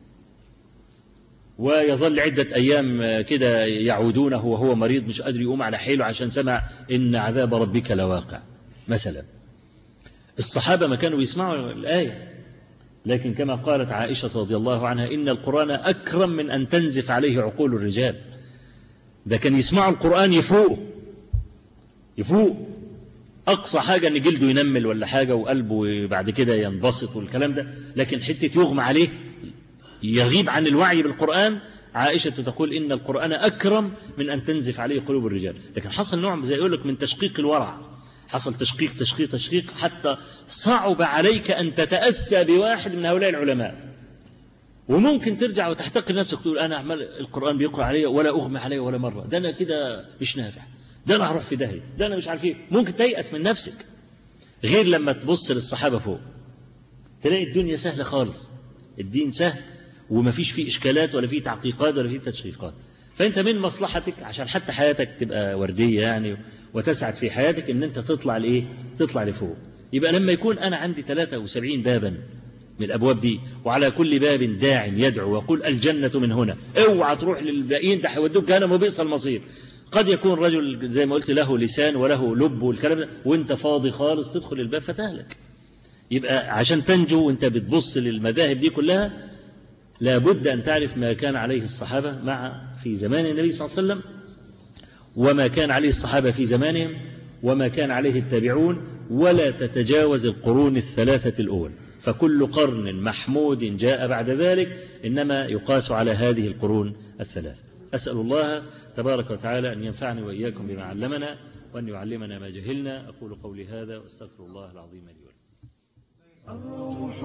ويظل عدة أيام كده يعودونه وهو مريض مش قادر يقوم على حيله عشان سمع إن عذاب ربك لواقع مثلا الصحابة ما كانوا يسمعوا الآية لكن كما قالت عائشة رضي الله عنها إن القرآن أكرم من أن تنزف عليه عقول الرجال ده كان يسمعوا القرآن يفوقوا يفوق أقصى حاجة أن جلده ينمل ولا حاجة وقلبه بعد كده ينبسط والكلام ده لكن حتة يغمى عليه يغيب عن الوعي بالقرآن عائشة تقول إن القرآن أكرم من أن تنزف عليه قلوب الرجال لكن حصل نوع زي يقول لك من تشقيق الورع حصل تشقيق تشقيق تشقيق حتى صعب عليك أن تتأسى بواحد من هؤلاء العلماء وممكن ترجع وتحتقر نفسك تقول أنا أعمل القرآن بيقرأ علي ولا أغمى علي ولا مرة ده أنا كده مش نافع ده أنا هروح في داهية ده أنا مش عارف إيه ممكن تيأس من نفسك غير لما تبص للصحابة فوق تلاقي الدنيا سهلة خالص الدين سهل وما فيش فيه إشكالات ولا فيه تعقيقات ولا فيه تشقيقات فأنت من مصلحتك عشان حتى حياتك تبقى وردية يعني وتسعد في حياتك إن أنت تطلع لإيه تطلع لفوق يبقى لما يكون أنا عندي 73 بابا من الأبواب دي وعلى كل باب داع يدعو ويقول الجنة من هنا اوعى تروح للباقيين ده هيودوك جهنم وبئس المصير قد يكون رجل زي ما قلت له لسان وله لب والكلام ده وانت فاضي خالص تدخل الباب فتهلك يبقى عشان تنجو وانت بتبص للمذاهب دي كلها لابد أن تعرف ما كان عليه الصحابة مع في زمان النبي صلى الله عليه وسلم وما كان عليه الصحابة في زمانهم وما كان عليه التابعون ولا تتجاوز القرون الثلاثة الأول فكل قرن محمود جاء بعد ذلك إنما يقاس على هذه القرون الثلاثة أسأل الله تبارك وتعالى أن ينفعني وإياكم بما علمنا وأن يعلمنا ما جهلنا أقول قولي هذا وأستغفر الله العظيم لي ولكم الروح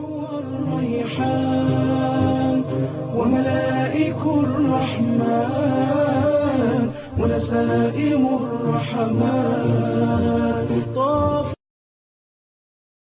والريحان وملائك الرحمن ونسائم الرحمن